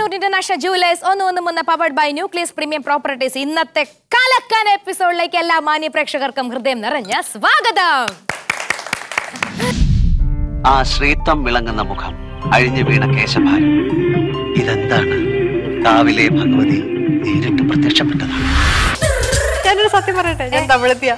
To international jewellers ഒന്ന് ഒന്ന് മൂന്ന് powered by nucleus premium properties ഇന്നത്തെ കലക്കാൻ എപ്പിസോഡിലേക്ക് എല്ലാ മാന്യ പ്രേക്ഷകർക്കും ഹൃദയം നിറഞ്ഞ സ്വാഗതം ആ ശ്രീത്വം വിളങ്ങുന്ന മുഖം അഴിഞ്ഞു വീണ കേശഭാരം ഇതെന്താണ് കാവിലെ ഭഗവതി നേരിട്ട് പ്രത്യക്ഷപ്പെട്ടതാണ് ഞാനൊരു സത്യം പറയട്ടെ ഞാൻ തമിഴത്തിയ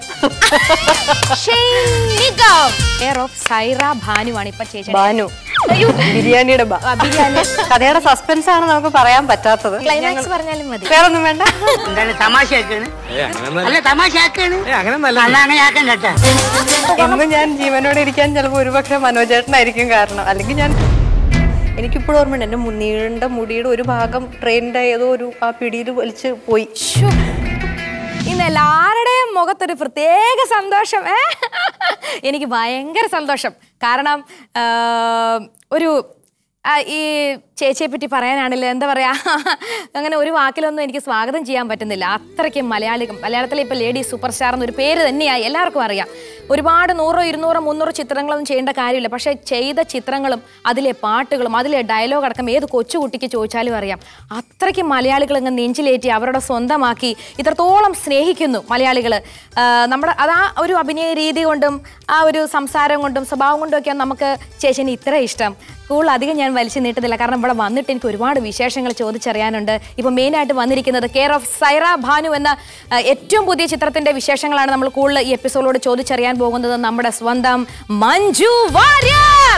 കെയർ ഓഫ് സൈറ ഭാനുവാണ് ഇപ്പൊ ചേച്ചി ബാനു ബിരിയാണിയുടെ ബാ. കഥയുടെ സസ്പെൻസ് ആണ് നമുക്ക് പറയാൻ പറ്റാത്തത് ക്ലൈമാക്സ് പറഞ്ഞാലും മതി വേറൊന്നും വേണ്ട എന്താണ് തമാശയാക്കാണ് അല്ല തമാശയാക്കാണ് അല്ല അങ്ങനെ ആക്കണ്ട കേട്ടാ ഇന്ന് ഞാൻ ജീവനോടെ ഇരിക്കാൻ ചിലപ്പോൾ ഒരുപക്ഷെ മനോജേട്ടനായിരിക്കും കാരണം അല്ലെങ്കിൽ ഞാൻ എനിക്കിപ്പോഴും ഓർമ്മയുണ്ട് എൻ്റെ മു- നീണ്ട മുടിയുടെ ഒരു ഭാഗം ട്രെയിനിൻ്റെ ഏതോ ഒരു ആ പിടിയിൽ വലിച്ച് പോയി ശ്ശോ. ഇന്ന് എല്ലാവരുടെയും മുഖത്തൊരു പ്രത്യേക സന്തോഷം ഏ എനിക്ക് ഭയങ്കര സന്തോഷം കാരണം ആ, ഒരു ആ, ഈ ചേച്ചിയെ പറ്റി പറയാനാണല്ലോ എന്താ പറയാ അങ്ങനെ ഒരു വാക്കിലൊന്നും എനിക്ക് സ്വാഗതം ചെയ്യാൻ പറ്റുന്നില്ല അത്രയ്ക്കും മലയാളി മലയാളത്തിലെ ഇപ്പോൾ ലേഡി സൂപ്പർ സ്റ്റാർ എന്നൊരു പേര് തന്നെയായി എല്ലാവർക്കും അറിയാം ഒരുപാട് നൂറോ ഇരുന്നൂറോ മുന്നൂറോ ചിത്രങ്ങളൊന്നും ചെയ്യേണ്ട കാര്യമില്ല പക്ഷേ ചെയ്ത ചിത്രങ്ങളും അതിലെ പാട്ടുകളും അതിലെ ഡയലോഗ് അടക്കം ഏത് കൊച്ചുകുട്ടിക്ക് ചോദിച്ചാലും അറിയാം അത്രയ്ക്ക് മലയാളികൾ ഇങ്ങ് നെഞ്ചിലേറ്റി അവരുടെ സ്വന്തമാക്കി ഇത്രത്തോളം സ്നേഹിക്കുന്നു മലയാളികൾ നമ്മുടെ അത് ആ ഒരു അഭിനയ രീതി കൊണ്ടും ആ ഒരു സംസാരം കൊണ്ടും സ്വഭാവം കൊണ്ടും ഒക്കെയാണ് നമുക്ക് ചേച്ചിന് ഇത്ര ഇഷ്ടം കൂടുതൽ അധികം ഞാൻ വലിച്ചു നീട്ടുന്നില്ല കാരണം ഇവിടെ വന്നിട്ട് എനിക്ക് ഒരുപാട് വിശേഷങ്ങൾ ചോദിച്ചറിയാനുണ്ട് ഇപ്പം മെയിനായിട്ട് വന്നിരിക്കുന്നത് കെയർ ഓഫ് സൈറ ഭാനു എന്ന ആ, ഏറ്റവും പുതിയ ചിത്രത്തിന്റെ വിശേഷങ്ങളാണ് നമ്മൾ കൂടുതൽ ഈ എപ്പിസോഡിലൂടെ ചോദിച്ചറിയാൻ പോകുന്നത് നമ്മുടെ സ്വന്തം മഞ്ജു വാര്യർ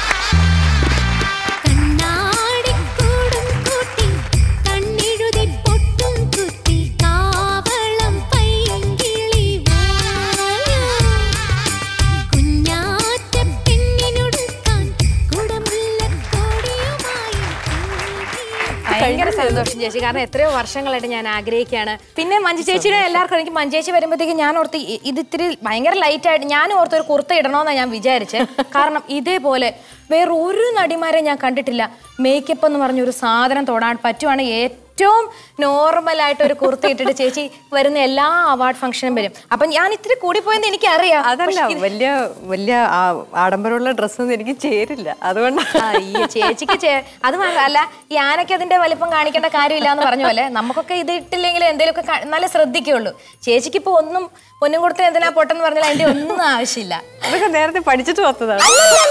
കണ്ണാടിക്കൂടും കൂട്ടി കണ്ണെഴുതി പൊട്ടും കുത്തി കാവളം പൈങ്കിളി കുഞ്ഞാറ്റ പെണ്ണിനൊടുക്കാൻ കുടമുല്ലക്കോടിയുമായി ഭയങ്കര സന്തോഷം ചേച്ചി കാരണം എത്രയോ വർഷങ്ങളായിട്ട് ഞാൻ ആഗ്രഹിക്കുകയാണ് പിന്നെ മഞ്ജു ചേച്ചിയുടെ എല്ലാവർക്കും എനിക്ക് മഞ്ജു ചേച്ചി വരുമ്പോഴത്തേക്ക് ഞാൻ ഓർത്ത് ഇ- ഇത് ഇത്തിരി ഭയങ്കര ലൈറ്റ് ആയിട്ട് ഞാൻ ഓർത്ത് ഒരു കുർത്ത ഇടണമെന്നാണ് ഞാൻ വിചാരിച്ചത് കാരണം ഇതേപോലെ വേറെ ഒരു നടിമാരെ ഞാൻ കണ്ടിട്ടില്ല മേക്കപ്പ് എന്ന് പറഞ്ഞ ഒരു സാധനം തൊടാൻ പറ്റുവാണെങ്കിൽ ഏറ്റവും നോർമൽ ആയിട്ട് ഒരു കുർത്ത ഇട്ടിട്ട് ചേച്ചി വരുന്ന എല്ലാ അവാർഡ് ഫംഗ്ഷനും വരും അപ്പൊ ഞാൻ ഇത്തിരി കൂടിപ്പോയെന്ന് എനിക്കറിയാം അതല്ല വലിയ വലിയ ആ- ആഡംബരമുള്ള ഡ്രസ്സൊന്നും എനിക്ക് ചേരില്ല അതുകൊണ്ട് അയ്യോ ചേച്ചിക്ക് ചേ- അത് മാത്രം അല്ല ഈ ആനയ്ക്ക് അതിന്റെ വലിപ്പം കാണിക്കേണ്ട കാര്യമില്ല എന്ന് പറഞ്ഞ പോലെ നമുക്കൊക്കെ ഇത് ഇട്ടില്ലെങ്കിൽ എന്തെങ്കിലുമൊക്കെ കാ- നല്ല ശ്രദ്ധിക്കുള്ളൂ ചേച്ചിക്ക് ഇപ്പൊ ഒന്നും പൊന്നും കൊടുത്ത എന്തിനാ പൊട്ടെന്ന് പറഞ്ഞാൽ അതിന്റെ ഒന്നും ആവശ്യമില്ല അതൊക്കെ നേരത്തെ പഠിച്ചിട്ട് വന്നതാണ്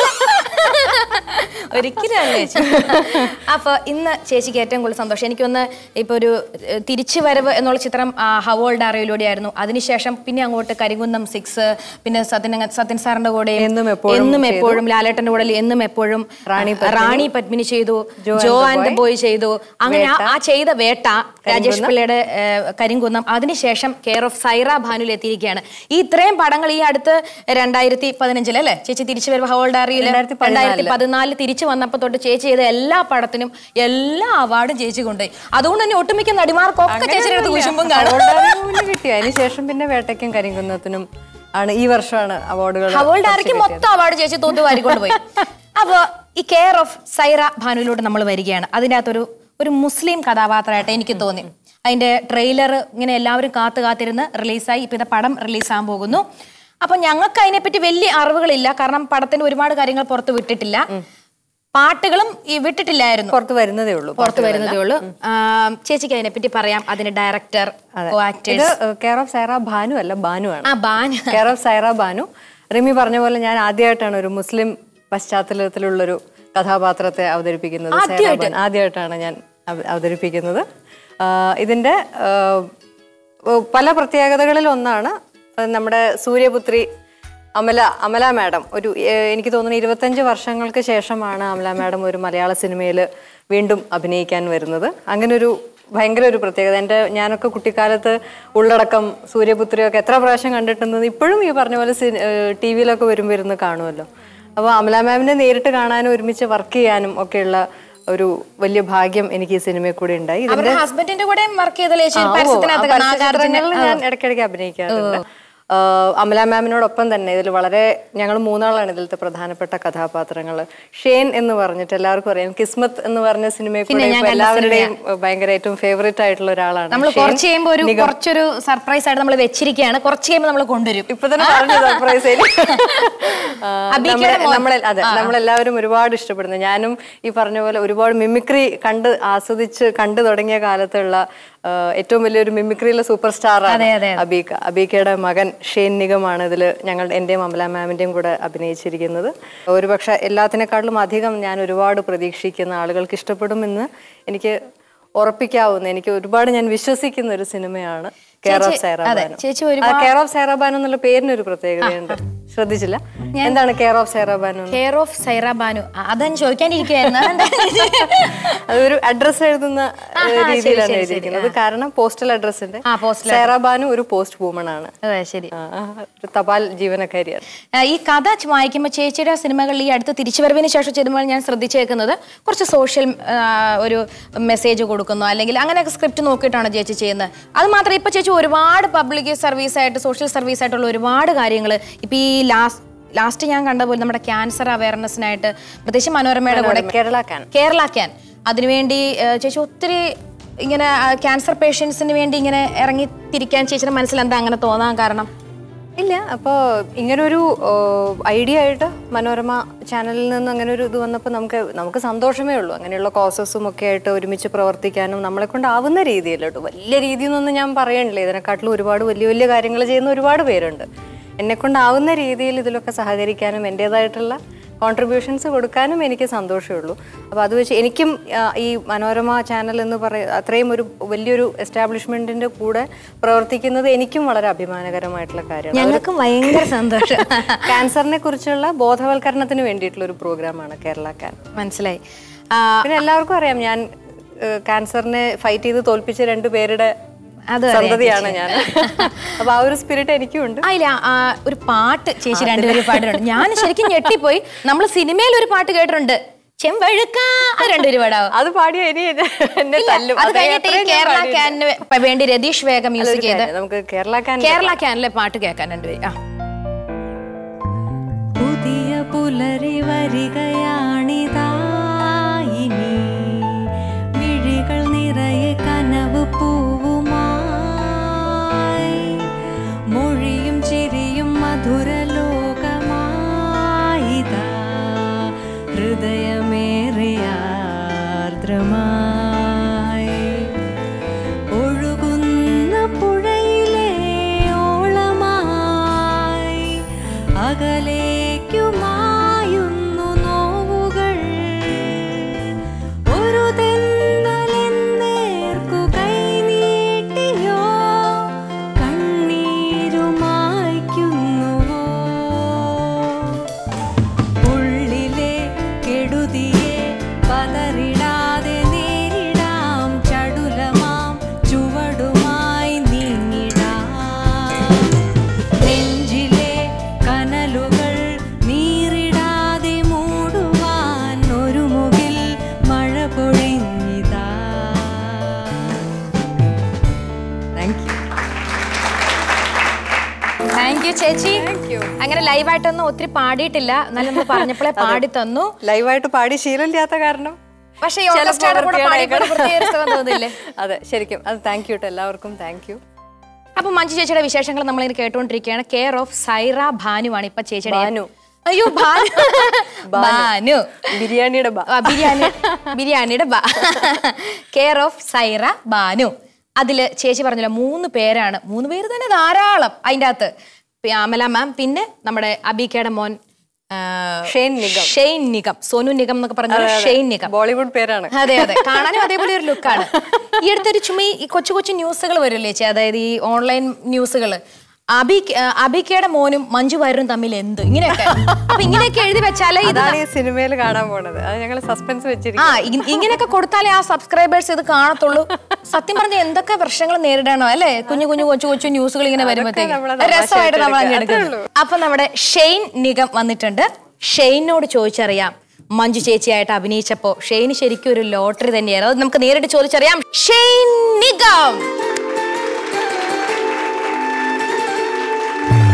ഒരിക്കലും അല്ല ചേച്ചി അപ്പൊ ഇന്ന് ചേച്ചിക്ക് ഏറ്റവും കൂടുതൽ സന്തോഷം എനിക്കൊന്ന് ഇപ്പൊ ഒരു ഏഹ്, തിരിച്ചു വരവ് എന്നുള്ള ചിത്രം ഹവോൾഡ് അറിയിലൂടെയായിരുന്നു അതിനുശേഷം പിന്നെ അങ്ങോട്ട് കരികുന്നം സിക്സ് പിന്നെ സത്യൻ സത്യൻ സാറിന്റെ കൂടെ എന്നും എപ്പോഴും എന്നും എപ്പോഴും ലാലേട്ടന്റെ കൂടെ എന്നും എപ്പോഴും റാണി ആ, റാണി പത്മിനി ചെയ്തു Jo Jo and and boy, boy ചെയ്തു അങ്ങനെ ആ- ആ ചെയ്ത വേട്ട രാജേഷ് പിള്ളയുടെ ഏഹ്, കരിങ്കുന്നം അതിനുശേഷം കെയർ ഓഫ് സൈറ ഭാനുൽ എത്തിയിരിക്കുകയാണ് ഈ ഇത്രയും പടങ്ങൾ ഈ അടുത്ത് രണ്ടായിരത്തി പതിനഞ്ചിൽ അല്ലേ ചേച്ചി തിരിച്ചു വരുമ്പോൾ ഹോൾഡ് അറിയില്ല രണ്ടായിരത്തി രണ്ടായിരത്തി പതിനാലിൽ തിരിച്ചു വന്നപ്പോൾ തൊട്ട് ചേച്ചി ചെയ്ത എല്ലാ പടത്തിനും എല്ലാ അവാർഡും ചേച്ചി കൊണ്ടുപോയി അതുകൊണ്ട് തന്നെ ഒട്ടുമിക്ക നടിമാർക്കൊക്കെ ചേച്ചിയുടെ അടുത്ത് കുശുമ്പും കാണും അവാർഡ് കിട്ടി അതിനുശേഷം പിന്നെ വേട്ടയ്ക്കും കരിങ്കുന്നത്തിനും ആണ് ഈ വർഷമാണ് അവാർഡുകൾ ഹവോൾഡ് ആരയ്ക്ക് മൊത്തം അവാർഡ് ചേച്ചി തൂത്തു വാരിക്കൊണ്ട് പോയി അപ്പൊ ഈ കെയർ ഓഫ് സൈറ ഭാനുവിലൂടെ നമ്മൾ വരികയാണ് അതിൻ്റെ അകത്തൊരു ഒരു മുസ്ലിം കഥാപാത്രമായിട്ട് എനിക്ക് തോന്നി അതിന്റെ ട്രെയിലർ ഇങ്ങനെ എല്ലാവരും കാത്തു കാത്തിരുന്ന് റിലീസായി ഇപ്പൊ ഇത് പടം റിലീസാകാൻ പോകുന്നു അപ്പൊ ഞങ്ങൾക്ക് അതിനെപ്പറ്റി വലിയ അറിവുകളില്ല കാരണം പടത്തിന് ഒരുപാട് കാര്യങ്ങൾ പുറത്ത് വിട്ടിട്ടില്ല പാട്ടുകളും ഈ വിട്ടിട്ടില്ലായിരുന്നു പുറത്ത് വരുന്നതേ ഉള്ളൂ പുറത്ത് വരുന്നതേ ഉള്ളൂ ആ, ചേച്ചിക്ക് അതിനെപ്പറ്റി പറയാം അതിന്റെ ഡയറക്ടർ ഇത് actors care of Saira Banu അല്ല ബാനു ആണ് ആ ബാൻ കെയർ ഓഫ് സൈറ ബാനു റിമി പറഞ്ഞ പോലെ ഞാൻ ആദ്യമായിട്ടാണ് ഒരു മുസ്ലിം പശ്ചാത്തലത്തിലുള്ളൊരു കഥാപാത്രത്തെ അവതരിപ്പിക്കുന്നത് സൈറ ബാനു. ആദ്യമായിട്ടാണ് ഞാൻ അവ- അവതരിപ്പിക്കുന്നത് ആ, ഇതിന്റെ ആ, ഓ, പല പ്രത്യേകതകളിൽ ഒന്നാണ് നമ്മുടെ സൂര്യപുത്രി അമല അമല മാഡം ഒരു ഏ, എനിക്ക് തോന്നുന്നു ഇരുപത്തഞ്ച് വർഷങ്ങൾക്ക് ശേഷമാണ് അമല മാഡം ഒരു മലയാള സിനിമയിൽ വീണ്ടും അഭിനയിക്കാൻ വരുന്നത് അങ്ങനെ ഒരു ഭയങ്കര ഒരു പ്രത്യേകത എൻ്റെ ഞാനൊക്കെ കുട്ടിക്കാലത്ത് ഉള്ളടക്കം സൂര്യപുത്രിയൊക്കെ എത്ര പ്രാവശ്യം കണ്ടിട്ടുണ്ടെന്ന് ഇപ്പോഴും ഈ പറഞ്ഞ പോലെ ടി വിയിലൊക്കെ വരുമ്പോൾ ഇരുന്ന് കാണുമല്ലോ അപ്പോൾ അമല മാമിനെ നേരിട്ട് കാണാനും ഒരുമിച്ച് വർക്ക് ചെയ്യാനും ഒക്കെയുള്ള ഒരു വലിയ ഭാഗ്യം എനിക്ക് ഈ സിനിമയിൽ കൂടി ഉണ്ടായി ഇതിന്റെ അവരുടെ ഹസ്ബൻഡിന്റെ കൂടെ വർക്ക് ചെയ്തല്ലേ ചേച്ചി ആ, ഓ, പരസ്യത്തിനകത്ത് ആ നാഗാർജുന പരസ്യചിത്രങ്ങളിൽ ഞാൻ ഇടയ്ക്കിടയ്ക്ക് അഭിനയിക്കാറുണ്ട് ആഹ് അമല മാമിനോടൊപ്പം തന്നെ ഇതിൽ വളരെ ഞങ്ങൾ മൂന്നാളാണ് ഇതിലത്തെ പ്രധാനപ്പെട്ട കഥാപാത്രങ്ങൾ ഷെയ്ൻ എന്ന് പറഞ്ഞിട്ട് എല്ലാവർക്കും അറിയാം കിസ്മത്ത് എന്ന് പറഞ്ഞ സിനിമയെ കൂടെ ഞാൻ ഇപ്പൊ കണ്ട എല്ലാവരുടെയും ഭയങ്കര ഏറ്റവും ഫേവറേറ്റ് ആയിട്ടുള്ള ഒരാളാണ് നമ്മൾ ഷെയ്ൻ കുറച്ച് കഴിയുമ്പോൾ ഒരു നിഗം. കുറച്ചൊരു സർപ്രൈസ് ആയിട്ട് നമ്മൾ വെച്ചിരിക്കുകയാണ് കുറച്ച് കഴിയുമ്പോൾ നമ്മൾ കൊണ്ടുവരും ഇപ്പൊ തന്നെ പറഞ്ഞു സർപ്രൈസ് അബീക്കയുടെ മോൻ. നമ്മളെ അതെ നമ്മളെല്ലാവരും ഒരുപാട് ഇഷ്ടപ്പെടുന്നു ഞാനും ഈ പറഞ്ഞ പോലെ ഒരുപാട് മിമിക്രി കണ്ട് ആസ്വദിച്ച് കണ്ടു തുടങ്ങിയ കാലത്തുള്ള ആ, ഏറ്റവും വലിയൊരു മിമിക്രിയിലെ സൂപ്പർ സ്റ്റാർ ആണ് അതെ, അതെ, അതെ. അബീക്ക അബീക്കയുടെ മകൻ ഷെയ്ൻ നിഗമാണ് ഇതിൽ ഞങ്ങൾ എന്റെയും അമല മാമിന്റെയും കൂടെ അഭിനയിച്ചിരിക്കുന്നത് ഒരുപക്ഷെ എല്ലാത്തിനേക്കാളും അധികം ഞാൻ ഒരുപാട് പ്രതീക്ഷിക്കുന്ന ആളുകൾക്ക് ഇഷ്ടപ്പെടുമെന്ന് എനിക്ക് ഉറപ്പിക്കാവുന്ന എനിക്ക് ഒരുപാട് ഞാൻ വിശ്വസിക്കുന്ന ഒരു സിനിമയാണ് കെയർ ഓഫ് ചേച്ചി- അതെ, സൈറാബാനു ചേച്ചി ആ ഒരുപാട് കെയർ ഓഫ് സൈറാബാനു എന്നുള്ള പേരിനൊരു പ്രത്യേകതയുണ്ട് ശ്രദ്ധിച്ചില്ല എന്താണ് കെയർ ഓഫ് സൈറാബാനു എന്ന്? കെയർ ഓഫ് സൈറ ബാനു ആ, അതെന്ന് ചോദിക്കാനിരിക്കുവായിരുന്നു അതൊരു അഡ്രസ് എഴുതുന്ന ആ, ഏഹ്, ആ, ശരി, രീതിയിലാണ് ശരി, എഴുതിയിരിക്കുന്നത് കാരണം പോസ്റ്റൽ അഡ്രസ്സിന്റെ ആ, postal സൈറാബാനു ഒരു പോസ്റ്റ് വുമൺ ആണ് അതെ ശരി ആ, ആ, ഒരു തപാൽ ജീവനക്കാരിയാണ് ആ, ഈ കഥ ച് വായിക്കുമ്പോൾ ചേച്ചിയുടെ സിനിമകളിൽ ഈ അടുത്ത തിരിച്ചുവരവിന് ശേഷം സിനിമകൾ ഞാൻ ശ്രദ്ധിച്ചേക്കുന്നത് കുറച്ച് സോഷ്യൽ ഒരു മെസ്സേജ് കൊടുക്കുന്നു അല്ലെങ്കിൽ അങ്ങനെയൊക്കെ സ്ക്രിപ്റ്റ് നോക്കിയിട്ടാണ് ചേച്ചി ചെയ്യുന്നത് അത് മാത്രമേ ഇപ്പൊ ചേച്ചി ഒരുപാട് പബ്ലിക് സർവീസ് ആയിട്ട് സോഷ്യൽ സർവീസ് ആയിട്ടുള്ള ഒരുപാട് കാര്യങ്ങൾ ഇപ്പൊ ഈ ലാസ്റ്റ് ലാസ്റ്റ് ഞാൻ കണ്ട പോലെ നമ്മുടെ ക്യാൻസർ അവയർനെസ്സിനായിട്ട് പ്രത്യേകിച്ച് മനോരമയുടെ കൂടെ കേരള കാൻ കേരള ക്യാൻ അതിനുവേണ്ടി ആ, ചേച്ചി ഒത്തിരി ഇങ്ങനെ ക്യാൻസർ പേഷ്യൻസിന് വേണ്ടി ഇങ്ങനെ ഇറങ്ങി തിരിക്കാൻ ചേച്ചിയുടെ മനസ്സിൽ എന്താ അങ്ങനെ തോന്നാൻ കാരണം ഇല്ല അപ്പോൾ ഇങ്ങനൊരു ഐഡിയ ആയിട്ട് മനോരമ ചാനലിൽ നിന്ന് അങ്ങനെ ഒരു ഇത് വന്നപ്പോൾ നമുക്ക് നമുക്ക് സന്തോഷമേ ഉള്ളൂ അങ്ങനെയുള്ള കോസസും ഒക്കെ ആയിട്ട് ഒരുമിച്ച് പ്രവർത്തിക്കാനും നമ്മളെ കൊണ്ടാവുന്ന രീതിയിലോട്ട് വലിയ രീതിയെന്നൊന്നും ഞാൻ പറയണില്ല ഇതിനെക്കാട്ടിലും ഒരുപാട് വലിയ വലിയ കാര്യങ്ങൾ ചെയ്യുന്ന ഒരുപാട് പേരുണ്ട് എന്നെ കൊണ്ടാവുന്ന രീതിയിൽ ഇതിലൊക്കെ സഹകരിക്കാനും എൻ്റേതായിട്ടുള്ള കോൺട്രിബ്യൂഷൻസ് കൊടുക്കാനും എനിക്ക് സന്തോഷമേ ഉള്ളൂ അപ്പോൾ അത് വെച്ച് എനിക്കും ആ, ഈ മനോരമ ചാനൽ എന്ന് പറയ അത്രയും ഒരു വലിയൊരു എസ്റ്റാബ്ലിഷ്മെൻറ്റിൻ്റെ കൂടെ പ്രവർത്തിക്കുന്നത് എനിക്കും വളരെ അഭിമാനകരമായിട്ടുള്ള കാര്യമാണ് ഞങ്ങൾക്കും ഭയങ്കര സന്തോഷം ക്യാൻസറിനെ കുറിച്ചുള്ള ബോധവൽക്കരണത്തിന് വേണ്ടിയിട്ടുള്ള ഒരു പ്രോഗ്രാമാണ് കേരള ക്യാൻ മനസ്സിലായി ആ, പിന്നെ എല്ലാവർക്കും അറിയാം ഞാൻ ഏഹ്, ക്യാൻസറിനെ ഫൈറ്റ് ചെയ്ത് തോൽപ്പിച്ച രണ്ട് പേരുടെ അത് അറിയാം സന്തതിയാണ് ഞാൻ അപ്പൊ ആ ഒരു സ്പിരിറ്റ് എനിക്കും ഉണ്ട് ആ, ഇല്ല ആ, ഒരു പാട്ട് ചേച്ചി രണ്ടുപേരും പാടിയിട്ടുണ്ട് ഞാൻ ശരിക്കും ഞെട്ടിപ്പോയി നമ്മൾ സിനിമയിൽ ഒരു പാട്ട് കേട്ടിട്ടുണ്ട് ചെമ്പഴുക്ക അത് രണ്ടുപേരും പാടാവും അത് പാടിയ ഇനി എന്നെ ഇല്ല, തല്ലും അത് അതേ കഴിഞ്ഞിട്ട് ഈ അത്രയും ഞാൻ കേരള പാടിയില്ല. ക്യാനിന് വേണ്ടി രതീഷ് വേഗം മ്യൂസിക് അതൊരു ചെയ്ത് കാര്യം, നമുക്ക് കേരള ക്യാൻ കേരള ക്യാനിലെ പാട്ട് കേൾക്കാൻ രണ്ടുപേരും ആ പുതിയ പുലരി വരികയാണിതാ ഇനി മിഴികൾ നിറയെ കനവ് പൂവുമായി മൊഴിയും ചിരിയും മധുര ലോകമായിതാ ഹൃദയമേറെ ആർദ്രമായി ഒഴുകുന്ന പുഴയിലെ ഓളമായി അകലേക്കുമായുന്നു നോവുകൾ ഒരു തെന്നലെന്നേർക്കു കൈനീട്ടിയോ കണ്ണീരുമായ്ക്കുന്നുവോ ഉള്ളിലെ കെടുതിയെ പതറിടാതെ നേരിടാം ചടുലമാം ചുവടുമായി നീങ്ങിടാം നെഞ്ചിലെ കനലുകൾ നീറിടാതെ മൂടുവാൻ ഒരു മുകിൽ മഴ പൊഴിഞ്ഞിതാ താങ്ക് യു താങ്ക് യു ചേച്ചി അങ്ങനെ ലൈവായിട്ടൊന്നും ഒത്തിരി പാടിയിട്ടില്ല എന്നാലും നമ്മൾ പറഞ്ഞപ്പോഴേ പാടി തന്നു ലൈവായിട്ട് പാടി ശീലമില്ലാത്ത കാരണം പക്ഷേ ഈ ചിലപ്പോ ഓർക്കസ്ട്രയുടെ കൂടെ വൃത്തികേടായി പാടിയപ്പോൾ ഒരു പ്രത്യേക രസം തോന്നില്ലേ അതെ ശരിക്കും അത് താങ്ക് യു കേട്ടോ എല്ലാവർക്കും താങ്ക് യു അപ്പൊ മഞ്ജു ചേച്ചിയുടെ വിശേഷങ്ങൾ നമ്മൾ ഇങ്ങനെ കേട്ടുകൊണ്ടിരിക്കുകയാണ് കെയർ ഓഫ് സൈറ ഭാനുവാണ് ഇപ്പൊ ചേച്ചിയുടെ ഭാനു. അയ്യോ ഭാനു ഭാനു ബിരിയാണിയുടെ ബ- ആ, ബിരിയാണി ബിരിയാണിയുടെ ബ കെയർ ഓഫ് സൈറ ബാനു അതില് ചേച്ചി പറഞ്ഞല്ലോ മൂന്ന് പേരാണ് മൂന്ന് പേര് തന്നെ ധാരാളം അതിൻ്റെ അകത്ത് പി- അമല മാം പിന്നെ നമ്മുടെ അബിക്കയുടെ മോൻ ആ, ഷെയ്ൻ നിഗം. ഷെയ്ൻ നിഗം സോനു നിഗം എന്നൊക്കെ പറഞ്ഞ ഷെയ്ൻ നിഗം ബോളിവുഡ് പേരാണ് അതെ അതെ കാണാനും അതേപോലെ ഒരു ലുക്കാണ് ഈ അടുത്തൊരു ചുമ ഈ കൊച്ചു കൊച്ചു ന്യൂസുകൾ വരില്ലേ ചേച്ചി അതായത് ഈ ഓൺലൈൻ ന്യൂസുകൾ അബി അബിക്കയുടെ മോനും മഞ്ജു വാര്യരും തമ്മിൽ എന്ത് ഇങ്ങനെയൊക്കെ അപ്പൊ ഇങ്ങനെയൊക്കെ എഴുതി വെച്ചാലേ ഇത് അതാണ് ഈ സിനിമയിൽ കാണാൻ പോണത് അത് ഞങ്ങൾ സസ്പെൻസ് വെച്ചിരിക്കും ആ ഇ- ഇങ്ങനെയൊക്കെ കൊടുത്താലേ ആ സബ്സ്ക്രൈബേഴ്സ് ഇത് കാണത്തുള്ളൂ സത്യം പറഞ്ഞ എന്തൊക്കെ പ്രശ്നങ്ങൾ നേരിടണോ അല്ലേ കുഞ്ഞു കുഞ്ഞു കൊച്ചു കൊച്ചു ന്യൂസുകൾ ഇങ്ങനെ വരുമ്പോഴത്തേക്ക് നമ്മള് തമാശയായിട്ട് രസമായിട്ട് നമ്മൾ അങ്ങ് എടുക്കുക. അത്രേ എടുക്കുന്നു അപ്പൊ നമ്മുടെ ഷെയ്ൻ നിഗം വന്നിട്ടുണ്ട് ഷെയ്നോട് ചോദിച്ചറിയാം മഞ്ജു ചേച്ചിയായിട്ട് അഭിനയിച്ചപ്പോ ഷെയ്ന് ശരിക്കും ഒരു ലോട്ടറി തന്നെയായിരുന്നു അത് നമുക്ക് നേരിട്ട് ചോദിച്ചറിയാം ഷെയ്ൻ നിഗം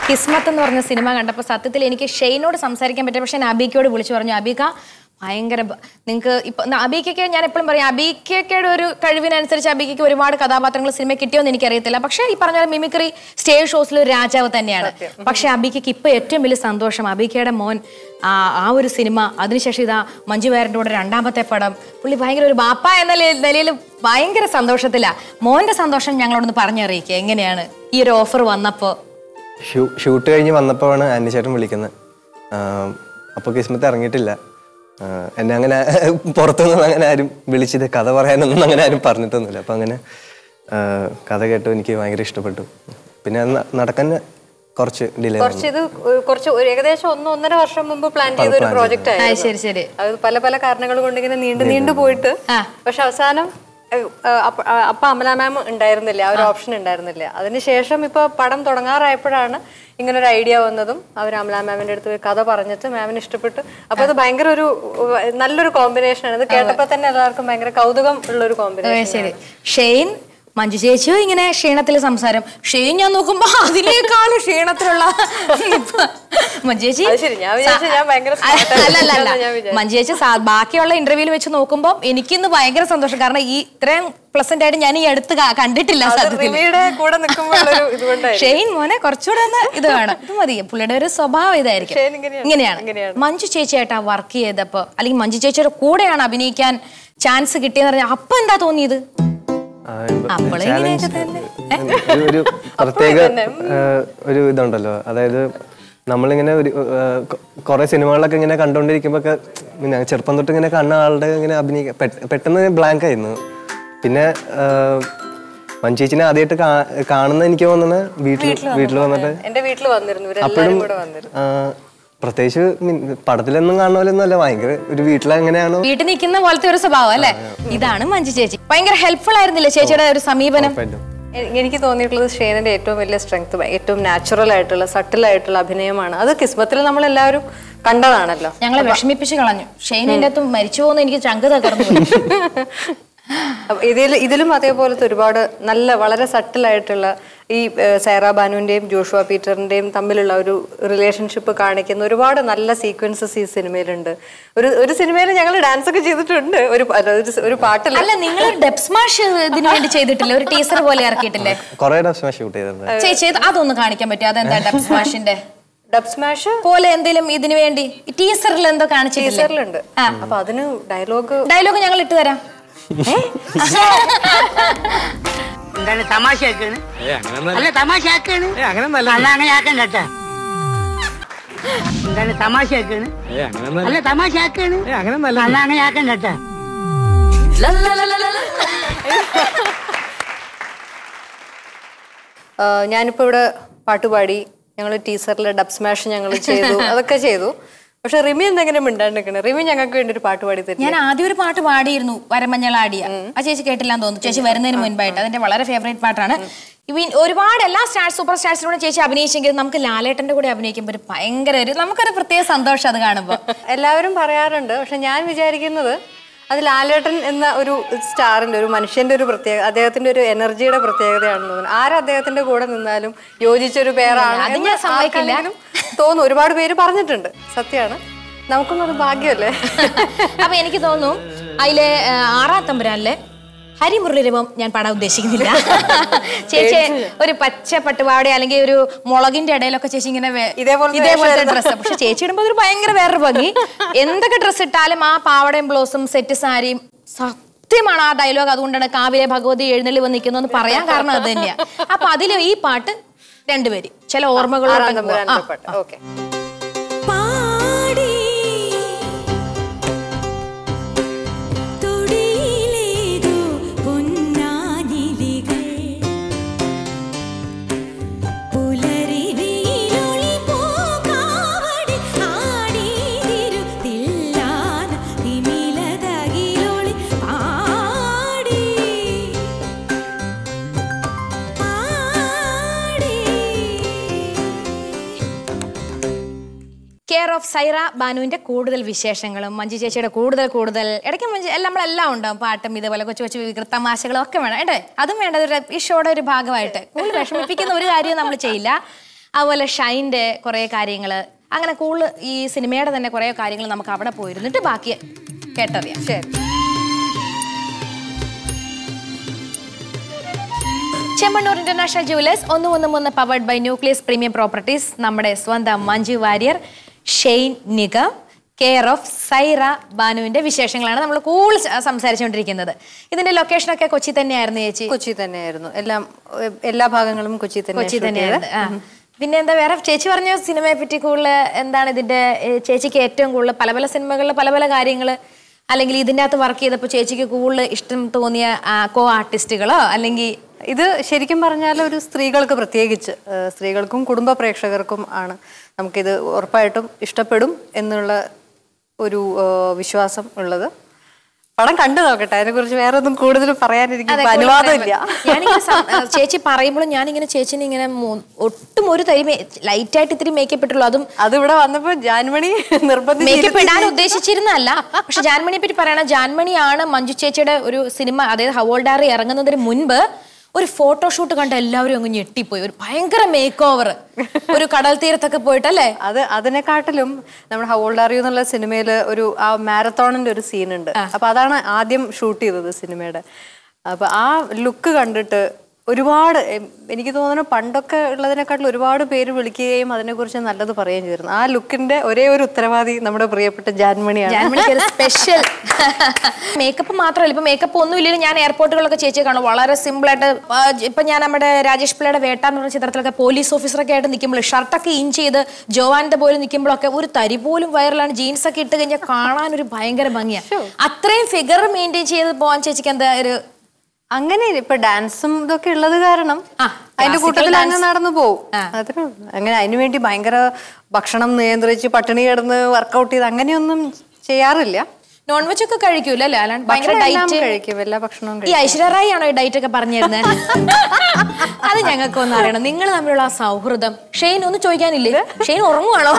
കിസ്മത്ത് എന്ന് പറഞ്ഞ സിനിമ കണ്ടപ്പോൾ സത്യത്തിൽ എനിക്ക് ഷെയ്നോട് സംസാരിക്കാൻ പറ്റിയ പക്ഷെ ഞാൻ അബീക്കയോട് വിളിച്ചു പറഞ്ഞു അബീക്ക ഭയങ്കര നിങ്ങൾക്ക് ഇപ്പൊ ന- അബീക്കയ്ക്ക് ഞാൻ എപ്പോഴും പറയും അബീക്കയുടെ ഒരു കഴിവിനനുസരിച്ച് അബീക്കയ്ക്ക് ഒരുപാട് കഥാപാത്രങ്ങൾ സിനിമ കിട്ടിയോന്ന് എനിക്കറിയത്തില്ല പക്ഷേ ഈ പറഞ്ഞ പോലെ മിമിക്രി സ്റ്റേജ് ഷോസിൽ ഒരു രാജാവ് തന്നെയാണ് പക്ഷെ അബീക്കയ്ക്ക് ഇപ്പൊ ഏറ്റവും വലിയ സന്തോഷം അബീക്കയുടെ മോൻ ആ ആ ഒരു സിനിമ അതിനുശേഷം ഇതാ മഞ്ജു വാര്യൻ്റെ കൂടെ രണ്ടാമത്തെ പടം പുള്ളി ഭയങ്കര ഒരു ബാപ്പ എന്ന നിലയിൽ ഭയങ്കര സന്തോഷത്തിലാ മോന്റെ സന്തോഷം ഞങ്ങളോടൊന്ന് പറഞ്ഞറിയിക്കുക എങ്ങനെയാണ് ഈ ഒരു ഓഫർ വന്നപ്പോ ഷൂ- ഷൂട്ട് കഴിഞ്ഞ് വന്നപ്പോഴാണ് ആന്റി ചേട്ടൻ വിളിക്കുന്നത് അപ്പോൾ കിസ്മത്ത് ഇറങ്ങിയിട്ടില്ല ആ, എന്നെ അങ്ങനെ പുറത്തുനിന്ന് അങ്ങനെ ആരും വിളിച്ചത് കഥ പറയാനൊന്നും അങ്ങനെ ആരും പറഞ്ഞിട്ടൊന്നുമില്ല അപ്പം അങ്ങനെ ആ, കഥ കേട്ടു എനിക്ക് ഭയങ്കര ഇഷ്ടപ്പെട്ടു പിന്നെ അത് ന- നടക്കാൻ കുറച്ച് ഡിലേ കുറച്ച് ഇത് ഒരു- കുറച്ച് ഒരു ഏകദേശം ഒന്ന് ഒന്നര വർഷം മുമ്പ് പ്ലാൻ ചെയ്ത ഒരു പ്രോജക്റ്റ് ആ, ആയിരുന്നു ശരി ശരി അത് പല പല കാരണങ്ങൾ കൊണ്ട് ഇങ്ങനെ നീണ്ടു നീണ്ടു പോയിട്ട് ആ. പക്ഷെ അവസാനം ഏഹ്, ഏഹ്, അപ്പ ആ, അപ്പ അമല മാം ഉണ്ടായിരുന്നില്ല ആ ഒരു ഓപ്ഷൻ ഉണ്ടായിരുന്നില്ല അതിനുശേഷം ഇപ്പൊ പടം തുടങ്ങാറായപ്പോഴാണ് ഇങ്ങനെ ഒരു ഐഡിയ വന്നതും അവർ അമല മാമിന്റെ അടുത്ത് പോയി കഥ പറഞ്ഞിട്ട് മാമിന് ഇഷ്ടപ്പെട്ടു അപ്പൊ അത് ഭയങ്കര ഒരു ഉവ്വ് നല്ലൊരു കോമ്പിനേഷൻ ആണ് ഇത് കേട്ടപ്പോ തന്നെ എല്ലാവർക്കും ഭയങ്കര കൗതുകം ഉള്ള ഒരു ഏ, കോമ്പിനേഷൻ ശരി ഷെയ്ൻ മഞ്ജു ചേച്ചിയോ ഇങ്ങനെ ക്ഷീണത്തിൽ സംസാരം ഷെയ്ൻ ഞാൻ നോക്കുമ്പോ അതിനേക്കാളും ക്ഷീണത്തിലുള്ള മഞ്ജു ചേച്ചി അത് ശരി, ഞാൻ വിചാരിച്ചു ഞാൻ ഭയങ്കര അ- smart ആയിരിക്കും അല്ല, അല്ല, അല്ല. എന്ന് ഞാൻ വിചാരിച്ചു. മഞ്ജു ചേച്ചി സാ- ബാക്കിയുള്ള ഇന്റർവ്യൂവിൽ വെച്ച് നോക്കുമ്പോൾ എനിക്കിന്ന് ഭയങ്കര സന്തോഷം കാരണം ഈ ഇത്രയും പ്ലസന്റ് ആയിട്ട് ഞാൻ ഈ അടുത്ത് ക- കണ്ടിട്ടില്ല സത്യത്തിൽ റിമിയുടെ കൂടെ നിൽക്കുമ്പോഴുള്ളൊരു ഇതുകൊണ്ടായിരുന്നു ഷെയ്ൻ മോനെ കുറച്ചുകൂടെ ഒന്ന് ഇത് വേണം ഇത് മതി പുള്ളിയുടെ ഒരു സ്വഭാവം ഇതായിരിക്കും ഷെയ്ൻ ഇങ്ങനെയാണ്. ഇങ്ങനെയാണ് ഇങ്ങനെയാണ്. മഞ്ജു ചേച്ചിയായിട്ട് ആ വർക്ക് ചെയ്തപ്പോ അല്ലെങ്കിൽ മഞ്ജു ചേച്ചിയുടെ കൂടെയാണ് അഭിനയിക്കാൻ ചാൻസ് കിട്ടിയെന്ന് പറഞ്ഞാൽ അപ്പൊ എന്താ തോന്നിയത് അപ്പോഴും ഇങ്ങനെയൊക്കെ തന്നെ ഒരു ഒരു പ്രത്യേക ആ, ഒരു ഇതുണ്ടല്ലോ അതായത് നമ്മളിങ്ങനെ ഒരു കുറെ സിനിമകളൊക്കെ ഇങ്ങനെ കണ്ടുകൊണ്ടിരിക്കുമ്പോ ഒക്കെ പിന്നെ ചെറുപ്പം തൊട്ട് ഇങ്ങനെ കണ്ട ആളുടെ ഇങ്ങനെ അഭിനയിക്ക പെട്ട- പെട്ടെന്ന് ബ്ലാങ്ക് ആയിരുന്നു പിന്നെ ആ, മഞ്ചേച്ചിനെ ആദ്യമായിട്ട് കാണുന്ന എനിക്ക് തോന്നുന്നത് വീട്ടിൽ വീട്ടിൽ വന്നിട്ട് എന്റെ വീട്ടിൽ വന്നിരുന്നു ഇവരെല്ലാരും അപ്പോഴും കൂടെ വന്നിരുന്നു ആ, പ്രത്യേകിച്ച് മിൻ- പടത്തിലൊന്നും കാണുന്ന പോലെ ഒന്നുമല്ല ഭയങ്കര ഒരു വീട്ടിലെങ്ങനെയാണോ വീട്ടിൽ നിൽക്കുന്ന പോലത്തെ ഒരു സ്വഭാവം അല്ലേ ഇതാണ് മഞ്ജു ചേച്ചി ഭയങ്കര ഹെൽപ്ഫുൾ ആയിരുന്നില്ലേ ചേച്ചിയുടെ ഒരു സമീപനം ഉറപ്പായിട്ടും. എ- എനിക്ക് തോന്നിയിട്ടുള്ളത് ഷെയ്നിന്റെ ഏറ്റവും വലിയ സ്ട്രെങ്ത് ഏറ്റവും നാച്ചുറൽ ആയിട്ടുള്ള സട്ടിൽ ആയിട്ടുള്ള അഭിനയമാണ് അത് കിസ്മത്തിൽ നമ്മൾ എല്ലാവരും കണ്ടതാണല്ലോ ഞങ്ങളെ വിഷമിപ്പിച്ച് കളഞ്ഞു ഷെയ്ൻ എന്റെ അകത്ത് മരിച്ചു പോകുന്ന എനിക്ക് ചങ്ക് തകർന്നു പോയി. അപ്പൊ ഇതിൽ ഇതിലും അതേപോലത്തെ ഒരുപാട് നല്ല വളരെ സട്ടിലായിട്ടുള്ള ഈ ഏഹ്, സൈറ ബാനുവിന്റെയും ജോഷുവ പീറ്ററിന്റെയും തമ്മിലുള്ള ഒരു റിലേഷൻഷിപ്പ് കാണിക്കുന്ന ഒരുപാട് നല്ല സീക്വൻസസ് ഈ സിനിമയിലുണ്ട് ഒരു ഒരു സിനിമയിൽ ഞങ്ങൾ ഡാൻസ് ഒക്കെ ചെയ്തിട്ടുണ്ട് ഒരു അല്ല, ഒരു- ഒരു പാട്ടിൽ അല്ല നിങ്ങൾ ഡെബ് സ്മാഷ് ഇതിനു വേണ്ടി ചെയ്തിട്ടില്ലേ ഒരു ടീസർ പോലെ ഇറക്കിയിട്ടില്ലേ കുറെ ഡ്രസ് ഷൂട്ട് ചെയ്തിട്ടുണ്ട് ചേച്ചി ഇത് അതൊന്ന് കാണിക്കാൻ പറ്റുമോ അതെന്താ ഡെബ് സ്മാഷിന്റെ ഡബ് സ്മാഷ് പോലെ എന്തെങ്കിലും ഇതിനു വേണ്ടി ടീസറിൽ എന്തോ കാണിച്ചിട്ടില്ലേ ടീച്ചറിലുണ്ട് അപ്പൊ അതിന് ഡയലോഗ് ഡയലോഗ് ഞങ്ങൾ ഇട്ട് തരാം എന്താണ് തമാശ ആക്കാണ് അല്ല തമാശ ആക്കാണ് അല്ല അങ്ങനെ ആക്കണ്ട കേട്ടാ എന്താണ് തമാശ ആക്കാണ് അല്ല തമാശ ആക്കാണ് അല്ല അങ്ങനെ ആക്കണ്ട കേട്ടാ ഞാനിപ്പോ ഇവിടെ പാട്ടുപാടി ഞങ്ങൾ ടീച്ചറിലെ ഡബ് സ്മാഷ് ഞങ്ങൾ ചെയ്തു അതൊക്കെ ചെയ്തു പക്ഷെ റിമി എന്തെങ്കിലും മിണ്ടാണ്ടിരിക്കണേ റിമി ഞങ്ങൾക്ക് വേണ്ടി ഒരു പാട്ട് പാടി തരും ഞാൻ ആദ്യം ഒരു പാട്ട് പാടിയിരുന്നു വരമഞ്ഞളാടിയ ആ ചേച്ചി കേട്ടില്ലാന്ന് തോന്നുന്നു ചേച്ചി വരുന്നതിന് മുൻപായിട്ട് അതിന്റെ വളരെ ഫേവറേറ്റ് പാട്ടാണ് ഇവൻ ഒരുപാട് എല്ലാ സ്റ്റാർ സൂപ്പർ സ്റ്റാർസിലൂടെ ചേച്ചി അഭിനയിച്ചെങ്കിൽ നമുക്ക് ലാലേട്ടന്റെ കൂടെ അഭിനയിക്കുമ്പോൾ ഒരു ഭയങ്കര ഒരു നമുക്കൊരു പ്രത്യേക സന്തോഷം അത് കാണുമ്പോൾ എല്ലാവരും പറയാറുണ്ട് പക്ഷെ ഞാൻ വിചാരിക്കുന്നത് അത് ലാലേട്ടൻ എന്ന ഒരു സ്റ്റാറിന്റെ ഒരു മനുഷ്യന്റെ ഒരു പ്രത്യേക അദ്ദേഹത്തിന്റെ ഒരു എനർജിയുടെ പ്രത്യേകതയാണെന്ന് തോന്നുന്നു ആരും അദ്ദേഹത്തിന്റെ കൂടെ നിന്നാലും യോജിച്ചൊരു പേരാണ് അത് എന്ന് ഞാൻ സമ്മതിക്കില്ല. ആർക്കെങ്കിലും തോന്നുന്നു ഒരുപാട് പേര് പറഞ്ഞിട്ടുണ്ട് സത്യമാണ് നമുക്കൊന്നും അത് ഭാഗ്യമല്ലേ അപ്പൊ എനിക്ക് തോന്നുന്നു അതിലെ ആ, ആറാം തമ്പുരാനിലെ ഹരിമുരളിരവം ഞാൻ പാടാൻ ഉദ്ദേശിക്കുന്നില്ല ചേച്ചി ഒരു പച്ച പട്ടുപാടി അല്ലെങ്കിൽ ഒരു മുളകിന്റെ ഇടയിലൊക്കെ ചേച്ചി ഇങ്ങനെ വേ- ഇതേപോലത്തെ ഇതേപോലത്തെ വേഷം ഡ്രസ്സ് പക്ഷെ ചേച്ചി ഇടുമ്പോൾ ഒരു ഭയങ്കര വേറൊരു ഭംഗി എന്തൊക്കെ ഡ്രസ്സ് ഇട്ടാലും ആ പാവടയും ബ്ലൗസും സെറ്റ് സാരിയും സത്യമാണ് ആ ഡയലോഗ് അതുകൊണ്ടാണ് കാവിലെ ഭഗവതി എഴുന്നള്ളി വന്ന് നിൽക്കുന്നു എന്ന് പറയാൻ കാരണം അത് തന്നെയാ അപ്പൊ അതിൽ ഈ പാട്ട് രണ്ടുപേര് ചില ആറാം ഓർമ്മകളോട് തമ്പുരാന്റെ പാട്ട് ഓക്കെ പാടി തൊടിയിലേതോ പൊന്നാനിലികൾ പുലരിവെയിലൊളി പോകാവടി ആടിതിരു തില്ലാന തിമിലതകിലൊളി പാടി പാടി കെയർ ഓഫ് സൈറ ബാനുവിന്റെ കൂടുതൽ വിശേഷങ്ങളും മഞ്ജു ചേച്ചിയുടെ കൂടുതൽ കൂടുതൽ ഇടയ്ക്ക് മഞ്ജു എല്ലാം നമ്മളെല്ലാം ഉണ്ടാവും പാട്ടും ഇതേപോലെ കൊച്ചു കൊച്ചു വികൃത തമാശകളും ഒക്കെ വേണം ഏട്ടെ അതും വേണ്ടത് ഒരു ഈ ഷോയുടെ ഒരു ഭാഗമായിട്ട് കൂടുതൽ വിഷമിപ്പിക്കുന്ന ഒരു കാര്യവും നമ്മൾ ചെയ്യില്ല അതുപോലെ ഷൈൻ്റെ കുറേ കാര്യങ്ങൾ അങ്ങനെ കൂടുതൽ ഈ സിനിമയുടെ തന്നെ കുറേ കാര്യങ്ങൾ നമുക്ക് അവിടെ പോയിരുന്നിട്ട് ബാക്കി കേട്ടറിയാം ശരി ചെമ്മണ്ണൂർ ഇന്റർനാഷണൽ ജുവലേഴ്സ് ഒന്ന് ഒന്ന് മൂന്ന് powered by nucleus premium properties നമ്മുടെ സ്വന്തം മഞ്ജു വാര്യർ ഷെയ്ൻ നിഗം കെയർ ഓഫ് സൈറ ബാനുവിന്റെ വിശേഷങ്ങളാണ് നമ്മൾ കൂടുതൽ സ- സംസാരിച്ചുകൊണ്ടിരിക്കുന്നത് ഇതിന്റെ ലൊക്കേഷനൊക്കെ കൊച്ചി തന്നെയായിരുന്നു ചേച്ചി കൊച്ചി തന്നെയായിരുന്നു എല്ലാം ഏ, എല്ലാ ഭാഗങ്ങളും കൊച്ചി തന്നെ കൊച്ചി തന്നെയായിരുന്നു ആ പിന്നെ എന്താ വേറെ ചേച്ചി പറഞ്ഞ സിനിമയെ പറ്റി കൂടുതൽ എന്താണ് ഇതിന്റെ ഏ, ചേച്ചിക്ക് ഏറ്റവും കൂടുതൽ പല പല സിനിമകളിൽ പല പല കാര്യങ്ങൾ അല്ലെങ്കിൽ ഇതിൻ്റെ അകത്ത് വർക്ക് ചെയ്തപ്പോൾ ചേച്ചിക്ക് കൂടുതൽ ഇഷ്ടം തോന്നിയ കോ ആർട്ടിസ്റ്റുകളോ അല്ലെങ്കിൽ ഇത് ശരിക്കും പറഞ്ഞാൽ ഒരു സ്ത്രീകൾക്ക് പ്രത്യേകിച്ച് ഏ, സ്ത്രീകൾക്കും കുടുംബ പ്രേക്ഷകർക്കും ആണ് നമുക്കിത് ഉറപ്പായിട്ടും ഇഷ്ടപ്പെടും എന്നുള്ള ഒരു ഏ, വിശ്വാസം ഉള്ളത് പടം കണ്ടു നോക്കട്ടെ അതിനെക്കുറിച്ച് വേറെ ഒന്നും കൂടുതൽ പറയാനിരിക്കും അതെ, അനുവാദമില്ല ഞാനിങ്ങനെ സം- ആ, ചേച്ചി പറയുമ്പോഴും ഞാനിങ്ങനെ ചേച്ചിനെ ഇങ്ങനെ മൂ- ഒട്ടും ഒരു തരി ലൈറ്റായിട്ട് ഇത്തിരി മേക്കപ്പ് ഇട്ടുള്ളൂ അതും അത് ഇവിടെ വന്നപ്പോ ജാൻമണി നിർബന്ധിച്ച് മേക്കപ്പ് ഇടാൻ ഉദ്ദേശിച്ചിരുന്നല്ല പക്ഷെ ജാൻമണിയെ പറ്റി പറയണ ജാൻമണിയാണ് മഞ്ജു ചേച്ചിയുടെ ഒരു സിനിമ അതായത് ഹവോൾഡാറി ഇറങ്ങുന്നതിന് മുൻപ് ഒരു ഫോട്ടോഷൂട്ട് കണ്ട എല്ലാവരും അങ്ങ് ഞെട്ടിപ്പോയി ഒരു ഭയങ്കര മേക്ക് ഓവർ ഒരു കടൽ തീരത്തൊക്കെ പോയിട്ടല്ലേ അത് അതിനെക്കാട്ടിലും നമ്മുടെ ഹവോൾഡാറിയു എന്നുള്ള സിനിമയിൽ ഒരു ആ മാരത്തോണിന്റെ ഒരു സീൻ ഉണ്ട് അപ്പൊ അതാണ് ആദ്യം ഷൂട്ട് ചെയ്തത് സിനിമയുടെ അപ്പൊ ആ ലുക്ക് കണ്ടിട്ട് ഒരുപാട് എം, എനിക്ക് തോന്നുന്നു പണ്ടൊക്കെ ഉള്ളതിനെക്കാട്ടിൽ ഒരുപാട് പേര് വിളിക്കുകയും അതിനെക്കുറിച്ച് നല്ലത് പറയുകയും ചെയ്തിരുന്നു ആ ലുക്കിന്റെ ഒരേ ഒരു ഉത്തരവാദി നമ്മുടെ പ്രിയപ്പെട്ട ജാൻമണിയാണ് ജാൻമണിക്ക് ഒരു സ്പെഷ്യൽ മേക്കപ്പ് മാത്രമല്ല ഇപ്പൊ മേക്കപ്പ് ഒന്നും ഇല്ലെങ്കിൽ ഞാൻ എയർപോർട്ടുകളൊക്കെ ചേച്ചിയെ കാണും വളരെ സിമ്പിൾ ആയിട്ട് ആ, ഇപ്പൊ ഞാൻ നമ്മുടെ രാജേഷ് പിള്ളയുടെ വേട്ട എന്ന് പറഞ്ഞ ചിത്രത്തിലൊക്കെ പോലീസ് ഓഫീസറൊക്കെ ആയിട്ട് നിൽക്കുമ്പോൾ ഷർട്ടൊക്കെ ഇൻ ചെയ്ത് ജോവാന്റെ പോലെ നിൽക്കുമ്പോഴൊക്കെ ഒരു തരി പോലും വൈറലാണ് ജീൻസ് ഒക്കെ ഇട്ട് കഴിഞ്ഞാൽ കാണാൻ ഒരു ഭയങ്കര ഭംഗിയാണ് അത്രയും ഫിഗർ മെയിൻറ്റെയിൻ ചെയ്ത് പോകാൻ ചേച്ചിക്ക് എന്താ ഒരു അങ്ങനെ ഇപ്പൊ ഡാൻസും ഇതൊക്കെ ഉള്ളത് കാരണം ആ, അതിന്റെ classical കൂട്ടത്തിൽ അങ്ങ് dance. നടന്നു പോകും ആ. അത്രേ ഉള്ളൂ. അങ്ങനെ അതിനു വേണ്ടി ഭയങ്കര ഭക്ഷണം നിയന്ത്രിച്ച് പട്ടിണി കിടന്ന് വർക്കൗട്ട് ചെയ്ത് അങ്ങനെയൊന്നും ചെയ്യാറില്ല നോൺ വെജ് ഒക്കെ കഴിക്കൂല അല്ലേ അല്ലാണ്ട് ഭയങ്കര ഭക്ഷണം എല്ലാം ഡയറ്റ് കഴിക്കും എല്ലാ ഭക്ഷണവും ഈ കഴിക്കും ഐശ്വര്യ റായി ആണോ ഈ ഡയറ്റ് ഒക്കെ പറഞ്ഞു തരുന്നത് അത് ഞങ്ങൾക്ക് ഒന്ന് അറിയണം നിങ്ങൾ തമ്മിലുള്ള ആ സൗഹൃദം ഷെയ്ൻ ഒന്ന് ചോദിക്കാനില്ലേ ഷെയ്ൻ ഉറങ്ങുവാണോ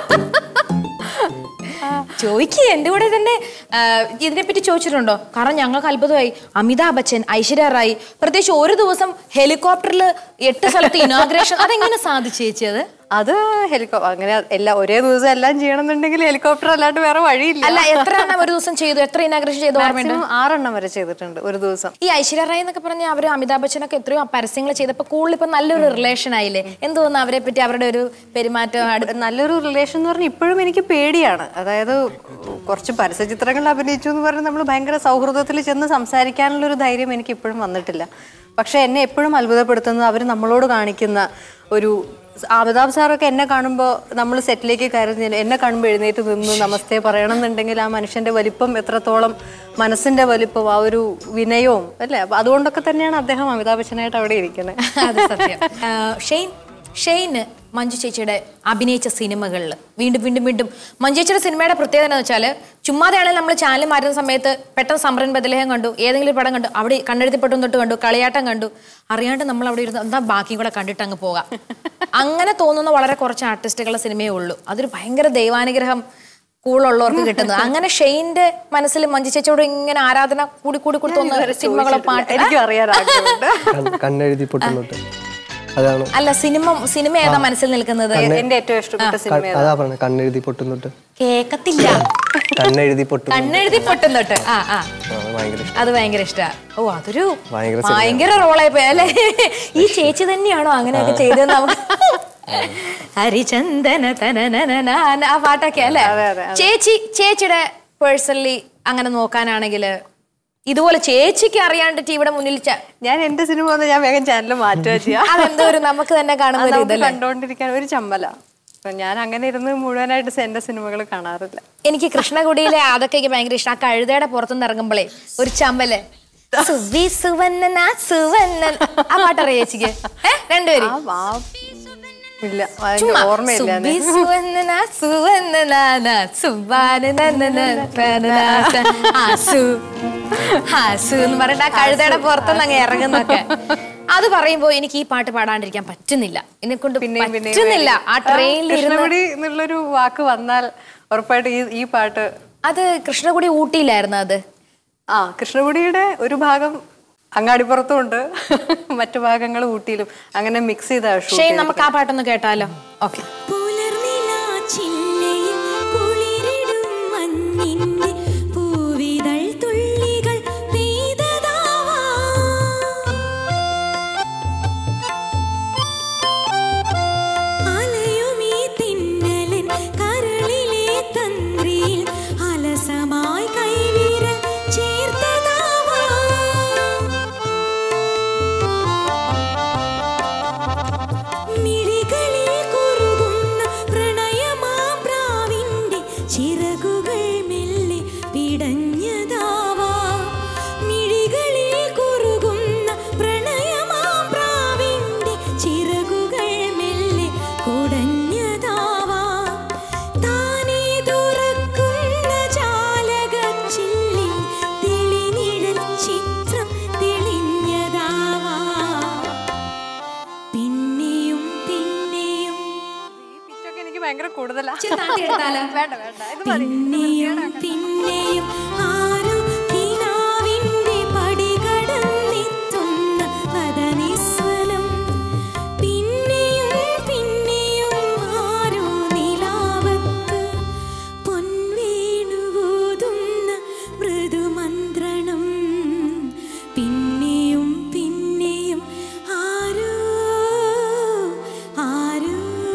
ചോദിക്കുക എന്റെ കൂടെ തന്നെ ആ, ഇതിനെപ്പറ്റി ചോദിച്ചിട്ടുണ്ടോ കാരണം ഞങ്ങൾക്ക് അത്ഭുതമായി അമിതാഭ് ബച്ചൻ ഐശ്വര്യ റായി പ്രത്യേകിച്ച് ഒരു ദിവസം ഹെലികോപ്റ്ററിൽ എട്ട് സ്ഥലത്ത് ഇനോഗ്രേഷൻ അതെങ്ങനെ സാധിച്ചു ചേച്ചി അത് അത് ഹെലികോപ്റ്റർ അങ്ങനെ എല്ലാ ഒരേ ദിവസം എല്ലാം ചെയ്യണമെന്നുണ്ടെങ്കിൽ ഹെലികോപ്റ്റർ അല്ലാണ്ട് വേറെ വഴിയില്ല അല്ല എത്ര എണ്ണം ഒരു ദിവസം ചെയ്തു എത്ര ഇനാഗ്രേഷൻ ചെയ്തു ഓർമ്മയുണ്ട് മാക്സിമം ആറെണ്ണം വരെ ചെയ്തിട്ടുണ്ട് ഒരു ദിവസം ഈ ഐശ്വര്യ റായ് എന്നൊക്കെ പറഞ്ഞ അവര് അമിതാഭ് ബച്ചനൊക്കെ എത്രയോ പരസ്യങ്ങൾ ചെയ്തപ്പോ കൂടുതൽ ഇപ്പൊ നല്ലൊരു റിലേഷൻ ആയില്ലേ എന്ത് തോന്നുന്നു അവരെ പറ്റി അവരുടെ ഒരു പെരുമാറ്റം അടു- നല്ലൊരു റിലേഷൻ എന്ന് പറഞ്ഞാൽ ഇപ്പോഴും എനിക്ക് പേടിയാണ് അതായത് കുറച്ച് പരസ്യചിത്രങ്ങളിൽ അഭിനയിച്ചു എന്ന് പറഞ്ഞ് നമ്മൾ ഭയങ്കര സൗഹൃദത്തിൽ ചെന്ന് സംസാരിക്കാനുള്ള ഒരു ധൈര്യം എനിക്ക് ഇപ്പോഴും വന്നിട്ടില്ല പക്ഷെ എന്നെ എപ്പോഴും അത്ഭുതപ്പെടുത്തുന്നത് അവർ നമ്മളോട് കാണിക്കുന്ന ഒരു അമിതാഭ് സാറൊക്കെ എന്നെ കാണുമ്പോൾ നമ്മൾ സെറ്റിലേക്ക് കയറി എന്നെ കാണുമ്പോൾ എഴുന്നേറ്റ് നിന്ന് നമസ്തേ പറയണം എന്നുണ്ടെങ്കിൽ ആ മനുഷ്യന്റെ വലിപ്പം എത്രത്തോളം മനസ്സിന്റെ വലിപ്പം ആ ഒരു വിനയവും അല്ലേ അപ്പൊ അതുകൊണ്ടൊക്കെ തന്നെയാണ് അദ്ദേഹം അമിതാഭ് ബച്ചനായിട്ട് അവിടെ ഇരിക്കുന്നത് അത് സത്യം ആ, ഷെയ്ൻ ഷെയ്ന് മഞ്ജു ചേച്ചിയുടെ അഭിനയിച്ച സിനിമകളിൽ വീണ്ടും വീണ്ടും വീണ്ടും മഞ്ജു ചേച്ചിയുടെ സിനിമയുടെ പ്രത്യേകത എന്ന് വെച്ചാൽ ചുമ്മാതെയാണെങ്കിൽ നമ്മൾ ചാനൽ മാറ്റുന്ന സമയത്ത് പെട്ടെന്ന് സമരൻ ബദലേഹം കണ്ടു ഏതെങ്കിലും ഒരു പടം കണ്ടു അവിടെ കണ്ണെഴുതിപ്പെട്ടം തൊട്ട് കണ്ടു കളിയാട്ടം കണ്ടു അറിയാണ്ട് നമ്മൾ അവിടെ ഇരുന്ന് എന്താ ബാക്കിയും കൂടെ കണ്ടിട്ട് അങ്ങ് പോകാം അങ്ങനെ തോന്നുന്ന വളരെ കുറച്ച് ആർട്ടിസ്റ്റുകളുടെ സിനിമയേ ഉള്ളൂ അതൊരു ഭയങ്കര ദൈവാനുഗ്രഹം കൂടുതലുള്ളവർക്ക് കിട്ടുന്നത് അങ്ങനെ ഷെയ്ന്റെ മനസ്സിൽ മഞ്ജു ചേച്ചിയോട് ഇങ്ങനെ ആരാധന കൂടി കൂടി കൂടി തോന്നുന്ന സിനിമകളോ പാട്ട് എനിക്കും അറിയാൻ ആഗ്രഹമുണ്ട് കണ്ണ് കണ്ണെഴുതി പൊട്ടുന്നോട്ട് അതാണ് അല്ല സിനിമ സിനിമ ഏതാ മനസ്സിൽ നിൽക്കുന്നത് എന്റെ ഏറ്റവും ഇഷ്ടപ്പെട്ട ക- സിനിമ അതാ പറഞ്ഞത് കണ്ണെഴുതി പൊട്ടുന്നോട്ട് കേക്കത്തില്ല കണ്ണെഴുതി പൊട്ടുന്നു കണ്ണെഴുതി പൊട്ടും തൊട്ട് ആ ആ ആ, ഭയങ്കര ഇഷ്ടം അത് ഭയങ്കര ഇഷ്ടാ ഓ അതൊരു ഭയങ്കര ഭയങ്കര റോളായി പോയി അല്ലേ ഈ ചേച്ചി തന്നെയാണോ അങ്ങനെയൊക്കെ ചെയ്തത് നമുക്ക് ഹരിചന്ദന തനനനന ആ പാട്ടൊക്കെ അല്ലേ ചേച്ചി ചേച്ചിയുടെ പേഴ്സണലി അങ്ങനെ നോക്കാനാണെങ്കിൽ ഇതുപോലെ ചേച്ചിക്ക് അറിയാണ്ട് ടിവിയുടെ മുന്നിൽ ച- ഞാൻ എന്റെ സിനിമ വന്ന് ഞാൻ വേഗം ചാനൽ മാറ്റുക ചെയ്യാം അതെന്തോ ഒരു നമുക്ക് തന്നെ കാണുന്ന അത് ഒരു നമുക്ക് ഇതല്ലേ കണ്ടോണ്ടിരിക്കാൻ ഒരു ചമ്മല അപ്പൊ ഞാൻ അങ്ങനെ ഇരുന്ന് മുഴുവനായിട്ട് എന്റെ സിനിമകൾ കാണാറില്ല എനിക്ക് കൃഷ്ണകുടിയിലെ അതൊക്കെ എനിക്ക് ഭയങ്കര ഇഷ്ടം ആ കഴുതയുടെ പുറത്തുനിന്ന് ഇറങ്ങുമ്പോഴേ ഒരു ചമ്പല് സുവി സുവന്നന സുവന്നൻ ആ പാട്ടറിയ ചേച്ചിക്ക് ഏ രണ്ടുപേരും ആ, ആ, ഇല്ല ഭയങ്കര ഓർമ്മയില്ല സുവി സുവന്നന സുവന്നനാന സുവാനനനന പനനാസ ആസു ആസു എന്ന് പറഞ്ഞിട്ട് ആ കഴുതയുടെ പുറത്തുനിന്ന് അങ്ങ് ഇറങ്ങുന്നൊക്കെ അത് പറയുമ്പോ എനിക്ക് ഈ പാട്ട് പാടാണ്ടിരിക്കാൻ പറ്റുന്നില്ല എന്നെ കൊണ്ട് പിന്നെയും പിന്നെയും പറ്റുന്നില്ല ആ ട്രെയിനിൽ ഇരുന്ന് കൃഷ്ണകുടി എന്നുള്ളൊരു വാക്ക് വന്നാൽ ഉറപ്പായിട്ട് ഈ ഈ പാട്ട് അത് കൃഷ്ണകുടി ഊട്ടിയിലായിരുന്നു അത് ആ കൃഷ്ണകുടിയുടെ ഒരു ഭാഗം അങ്ങാടിപ്പുറത്തും ഉണ്ട് മറ്റു ഭാഗങ്ങൾ ഊട്ടിയിലും അങ്ങനെ മിക്സ് ചെയ്താ ഷൂട്ട് ഷെയ്ൻ നമുക്ക് ആ പാട്ടൊന്ന് കേട്ടാലോ ഓക്കെ പുലർനിലാച്ചില്ലയിൽ കുളിരിടും മഞ്ഞിന്റെ പൂവിതൾ തുള്ളികൾ പെയ്തതാവാം. അലയുമീ തിന്നലൻ കരളിലെ തന്ത്രിയിൽ അലസമായി കൈവിരൽ ചേർത്തതാവാം മിഴികളിൽ കുറുകുന്ന പ്രണയമാം പ്രാവിന്റെ ചിറകുകൾ മെല്ലെ പിടഞ്ഞതാവാം മിഴികളിൽ കുറുകുന്ന പ്രണയമാം പ്രാവിന്റെ ചിറകുകൾ മെല്ലെ കുടഞ്ഞതാവാം താനേ തുറക്കുന്ന ജാലകച്ചില്ലിൽ തെളിനിഴൽ ചിത്രം തെളിഞ്ഞതാവാം പിന്നെയും പിന്നെയും എനിക്ക് ഭയങ്കര കൂടുതലാ വേണ്ട വേണ്ട പിന്നെയും പിന്നെയും ആരോ കിനാവിന്റെ പടികടന്നെത്തുന്ന പദനിസ്വനം പിന്നെയും പിന്നെയും ആരോ നിലാവത്ത് പൊൻവേണുവോതുന്ന മൃദുമന്ത്രണം പിന്നെയും പിന്നെയും ആരോ ആരോ